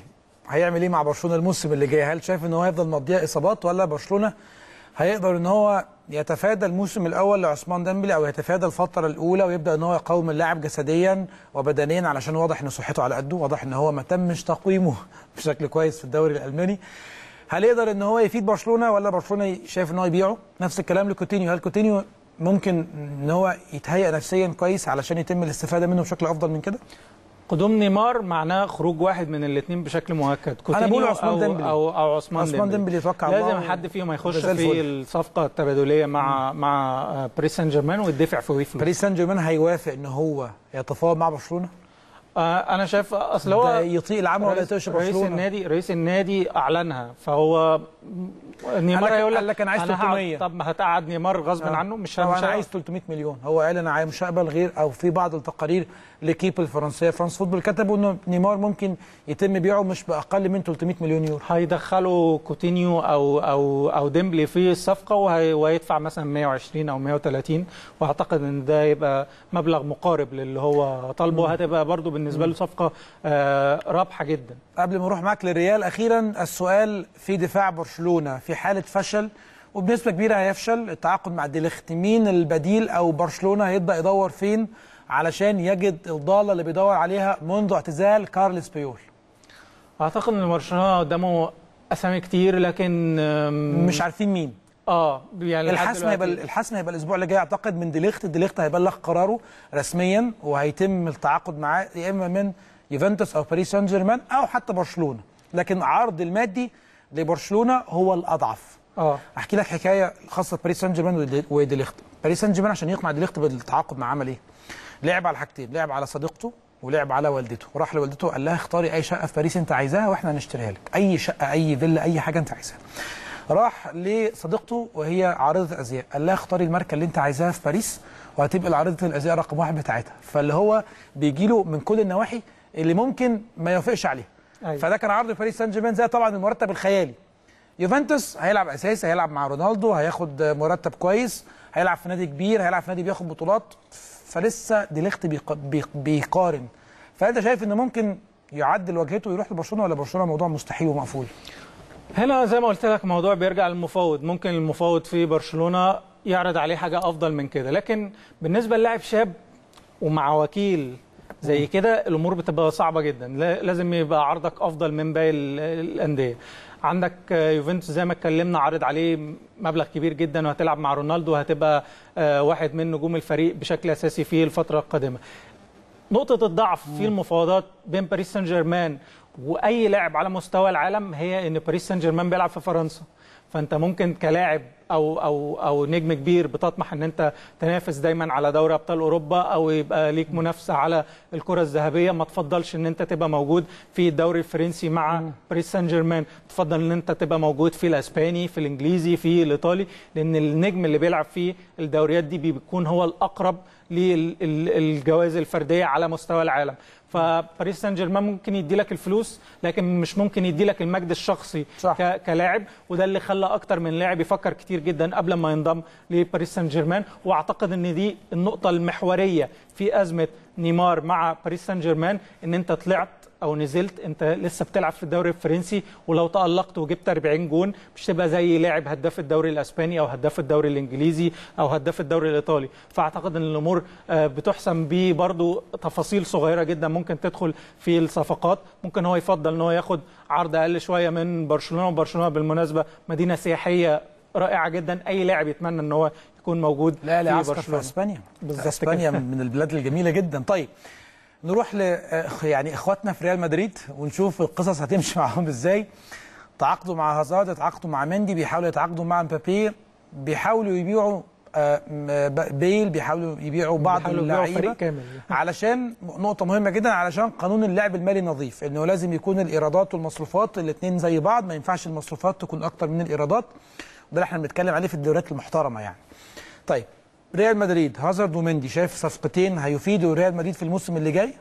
هيعمل ايه مع برشلونه الموسم اللي جاي هل شايف ان هو هيفضل مضيع اصابات ولا برشلونه هيقدر ان هو يتفادى الموسم الاول لعثمان ديمبلي او يتفادى الفتره الاولى ويبدا ان هو يقاوم اللاعب جسديا وبدنيا علشان واضح ان صحته على قده واضح ان هو ما تمش تقويمه بشكل كويس في الدوري الالماني هل يقدر ان هو يفيد برشلونه ولا برشلونه شايف ان هو يبيعه نفس الكلام لكوتينيو هل كوتينيو ممكن ان هو يتهيأ نفسيا كويس علشان يتم الاستفاده منه بشكل افضل من كده قدوم نيمار معناه خروج واحد من الاثنين بشكل مؤكد أنا بقول كوتينيو عثمان أو, ديمبلي. او او عثمان, عثمان ديمبلي يتوقع لازم الله حد فيهم هيخش زي الفل. في الصفقه التبادليه مع مع آه، باريس سان جيرمان ويدفع فيه فلوس باريس سان جيرمان هيوافق ان هو يتفاوض مع برشلونه آه، انا شايف اصل ده هو يطيق العمى ولا رئيس, يطيقش رئيس برشلونه النادي رئيس النادي اعلنها فهو نيمار قال لك- هيقول قال لك أنا عايز هقعد- 300. طب ما هتقعد نيمار غصب آه. عنه مش طب مش انا هي- عايز 300 مليون هو قال انا عايز- مش هقبل غير او في بعض التقارير لكيب الفرنسيه فرانس فوتبول كتبوا انه نيمار ممكن يتم بيعه مش باقل من 300 مليون يورو هيدخلوا كوتينيو او او او ديمبلي في الصفقه وهي- وهيدفع مثلا 120 او 130 واعتقد ان ده يبقى مبلغ مقارب للي هو طالبه هتبقى برضو بالنسبه له صفقه آه، رابحه جدا قبل ما اروح معاك للريال اخيرا السؤال في دفاع برشلونه في حاله فشل وبنسبه كبيره هيفشل التعاقد مع ديليخت مين البديل او برشلونه هيبدا يدور فين علشان يجد الضاله اللي بيدور عليها منذ اعتزال كارلس بيول اعتقد ان برشلونه قدامه اسامي كتير لكن آم، مش عارفين مين اه يعني لحد الحسم هيبقى دلوقتي- الحسم هيبقى الاسبوع اللي جاي اعتقد من ديليخت ديليخت هيبلغ قراره رسميا وهيتم التعاقد معاه يا اما من يوفنتوس او باريس سان جيرمان او حتى برشلونه لكن عرض المادي لبرشلونه هو الاضعف اه احكي لك حكايه خاصه باريس سان جيرمان ودي- وديليخت باريس سان جيرمان عشان يقنع ديليخت بالتعاقد معاه عمل ايه لعب على حاجتين لعب على صديقته ولعب على والدته وراح لوالدته قال لها اختاري اي شقه في باريس انت عايزاها واحنا هنشتريها لك اي شقه اي فيلا اي حاجه انت عايزاها راح لصديقته وهي عارضه ازياء قال لها اختاري الماركه اللي انت عايزاها في باريس وهتبقى عارضه الازياء رقم واحد بتاعتها فاللي هو بيجي له من كل النواحي اللي ممكن ما يوافقش عليها أيوة. فده كان عرض باريس سان جيرمان زي طبعا المرتب الخيالي يوفنتوس هيلعب اساسي هيلعب مع رونالدو هياخد مرتب كويس هيلعب في نادي كبير هيلعب في نادي بياخد بطولات فلسه ديليخت بيق- بيق- بيقارن فانت شايف ان ممكن يعدل واجهته ويروح لبرشلونه ولا برشلونه موضوع مستحيل ومقفول هنا زي ما قلت لك الموضوع بيرجع للمفاوض ممكن المفاوض في برشلونه يعرض عليه حاجه افضل من كده لكن بالنسبه للاعب شاب ومع وكيل زي كده الامور بتبقى صعبه جدا لا- لازم يبقى عرضك افضل من باقي ال- الانديه عندك آه، يوفنتوس زي ما اتكلمنا عارض عليه مبلغ كبير جدا وهتلعب مع رونالدو وهتبقى آه، واحد من نجوم الفريق بشكل اساسي في الفتره القادمه نقطة الضعف في المفاوضات بين باريس سان جيرمان واي لاعب على مستوى العالم هي ان باريس سان جيرمان بيلعب في فرنسا فانت ممكن كلاعب او او او نجم كبير بتطمح ان انت تنافس دايما على دوري ابطال اوروبا او يبقى ليك منافسه على الكره الذهبيه ما تفضلش ان انت تبقى موجود في الدوري الفرنسي مع باريس سان جيرمان تفضل ان انت تبقى موجود في الاسباني في الانجليزي في الايطالي لان النجم اللي بيلعب في الدوريات دي بيكون هو الاقرب للجوائز الفرديه على مستوى العالم فباريس سان جيرمان ممكن يدي لك الفلوس لكن مش ممكن يدي لك المجد الشخصي صح. ك- كلاعب وده اللي خلى اكتر من لاعب يفكر كتير جدا قبل ما ينضم لباريس سان جيرمان واعتقد ان دي النقطه المحوريه في ازمه نيمار مع باريس سان جيرمان ان انت طلعت او نزلت انت لسه بتلعب في الدوري الفرنسي ولو تالقت وجبت 40 جون مش تبقى زي لاعب هداف الدوري الاسباني او هداف الدوري الانجليزي او هداف الدوري الايطالي فاعتقد ان الامور آه، بتحسم ب برضو تفاصيل صغيره جدا ممكن تدخل في الصفقات ممكن هو يفضل ان هو ياخد عرض اقل شويه من برشلونه وبرشلونه بالمناسبه مدينه سياحيه رائعه جدا اي لاعب يتمنى ان هو يكون موجود لا لا في عسكر في برشلونه اسبانيا بالظبط اسبانيا كده. من البلاد الجميله جدا طيب نروح ل يعني اخواتنا في ريال مدريد ونشوف القصص هتمشي معاهم ازاي تعاقدوا مع هازارد تعاقدوا مع مندي بيحاولوا يتعاقدوا مع مبابي بيحاولوا يبيعوا آه، م- بيل بيحاولوا يبيعوا بعض بيحاولوا يبيعوا فريق اللعيبه كامل علشان نقطة مهمة جدا علشان قانون اللعب المالي نظيف انه لازم يكون الايرادات والمصروفات الاثنين زي بعض ما ينفعش المصروفات تكون اكتر من الايرادات وده اللي احنا بنتكلم عليه في الدوريات المحترمة يعني. طيب ريال مدريد هازارد ومندي شايف صفقتين هيفيدوا ريال مدريد في الموسم اللي جاي؟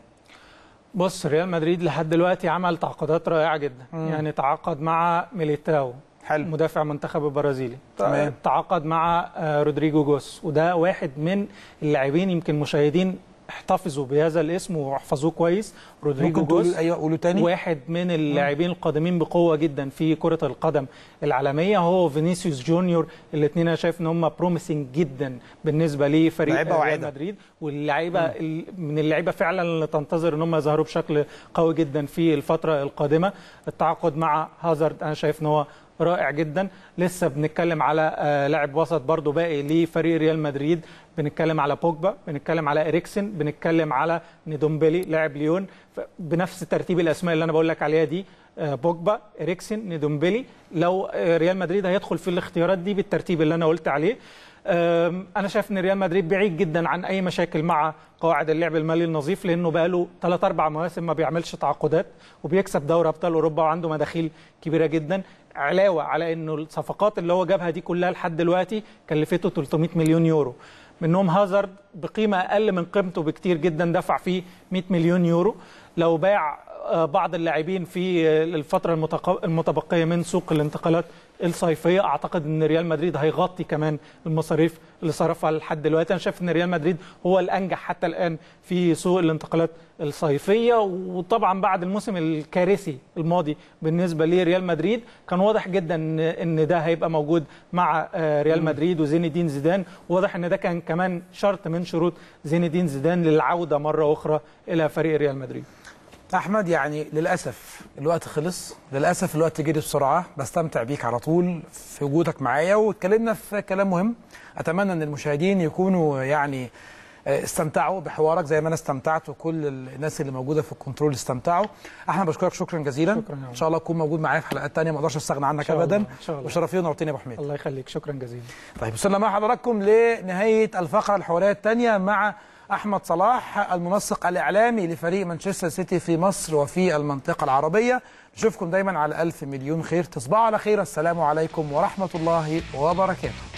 بص ريال مدريد لحد دلوقتي عمل تعاقدات رائعه جدا مم. يعني تعاقد مع ميليتاو حلو مدافع منتخب البرازيلي تمام. تعاقد مع آه، رودريجو جوس وده واحد من اللاعبين يمكن مشاهدين احتفظوا بهذا الاسم واحفظوه كويس رودريجو ممكن تقول جوز ايوه قولوا تاني واحد من اللاعبين القادمين بقوه جدا في كره القدم العالميه هو فينيسيوس جونيور الاثنين انا شايف ان هم بروميسنج جدا بالنسبه لفريق لعيبة ريال واعدة. مدريد واللعيبه ال- من اللعيبه فعلا اللي تنتظر ان هم يظهروا بشكل قوي جدا في الفتره القادمه التعاقد مع هازارد انا شايف ان هو رائع جدا لسه بنتكلم على آه، لاعب وسط برضو باقي لفريق ريال مدريد بنتكلم على بوجبا بنتكلم على اريكسن بنتكلم على ندومبلي لاعب ليون ف- بنفس ترتيب الاسماء اللي انا بقول لك عليها دي آه، بوجبا اريكسن ندومبلي لو آه، ريال مدريد هيدخل في الاختيارات دي بالترتيب اللي انا قلت عليه أم، انا شايف ان ريال مدريد بعيد جدا عن اي مشاكل مع قواعد اللعب المالي النظيف لانه بقاله 3 4 مواسم ما بيعملش تعاقدات وبيكسب دوري ابطال اوروبا وعنده مداخيل كبيره جدا علاوه على انه الصفقات اللي هو جابها دي كلها لحد دلوقتي كلفته 300 مليون يورو منهم هازارد بقيمه اقل من قيمته بكتير جدا دفع فيه 100 مليون يورو لو باع آه، بعض اللاعبين في آه، الفتره المتق- المتبقيه من سوق الانتقالات الصيفيه اعتقد ان ريال مدريد هيغطي كمان المصاريف اللي صرفها لحد دلوقتي انا شايف ان ريال مدريد هو الانجح حتى الان في سوق الانتقالات الصيفيه وطبعا بعد الموسم الكارثي الماضي بالنسبه لريال مدريد كان واضح جدا ان ان ده هيبقى موجود مع آه، ريال مدريد وزين الدين زيدان واضح ان ده كان كمان شرط من شروط زين الدين زيدان للعوده مره اخرى الى فريق ريال مدريد احمد يعني للاسف الوقت خلص للاسف الوقت جري بسرعه بستمتع بيك على طول في وجودك معايا واتكلمنا في كلام مهم اتمنى ان المشاهدين يكونوا يعني آه، استمتعوا بحوارك زي ما انا استمتعت وكل الناس اللي موجوده في الكنترول استمتعوا احمد بشكرك شكرا جزيلا شكراً يا عمر. ان شاء الله تكون موجود معايا في حلقات تانية ما اقدرش استغنى عنك شاء الله، ابدا إن شاء الله. وشرفينا ونورتني يا ابو حميد الله يخليك شكرا جزيلا طيب وصلنا مع حضراتكم لنهاية الفقرة الحوارية الثانية مع أحمد صلاح المنسق الإعلامي لفريق مانشستر سيتي في مصر وفي المنطقة العربية نشوفكم دايما على ألف مليون خير تصبحوا على خير السلام عليكم ورحمة الله وبركاته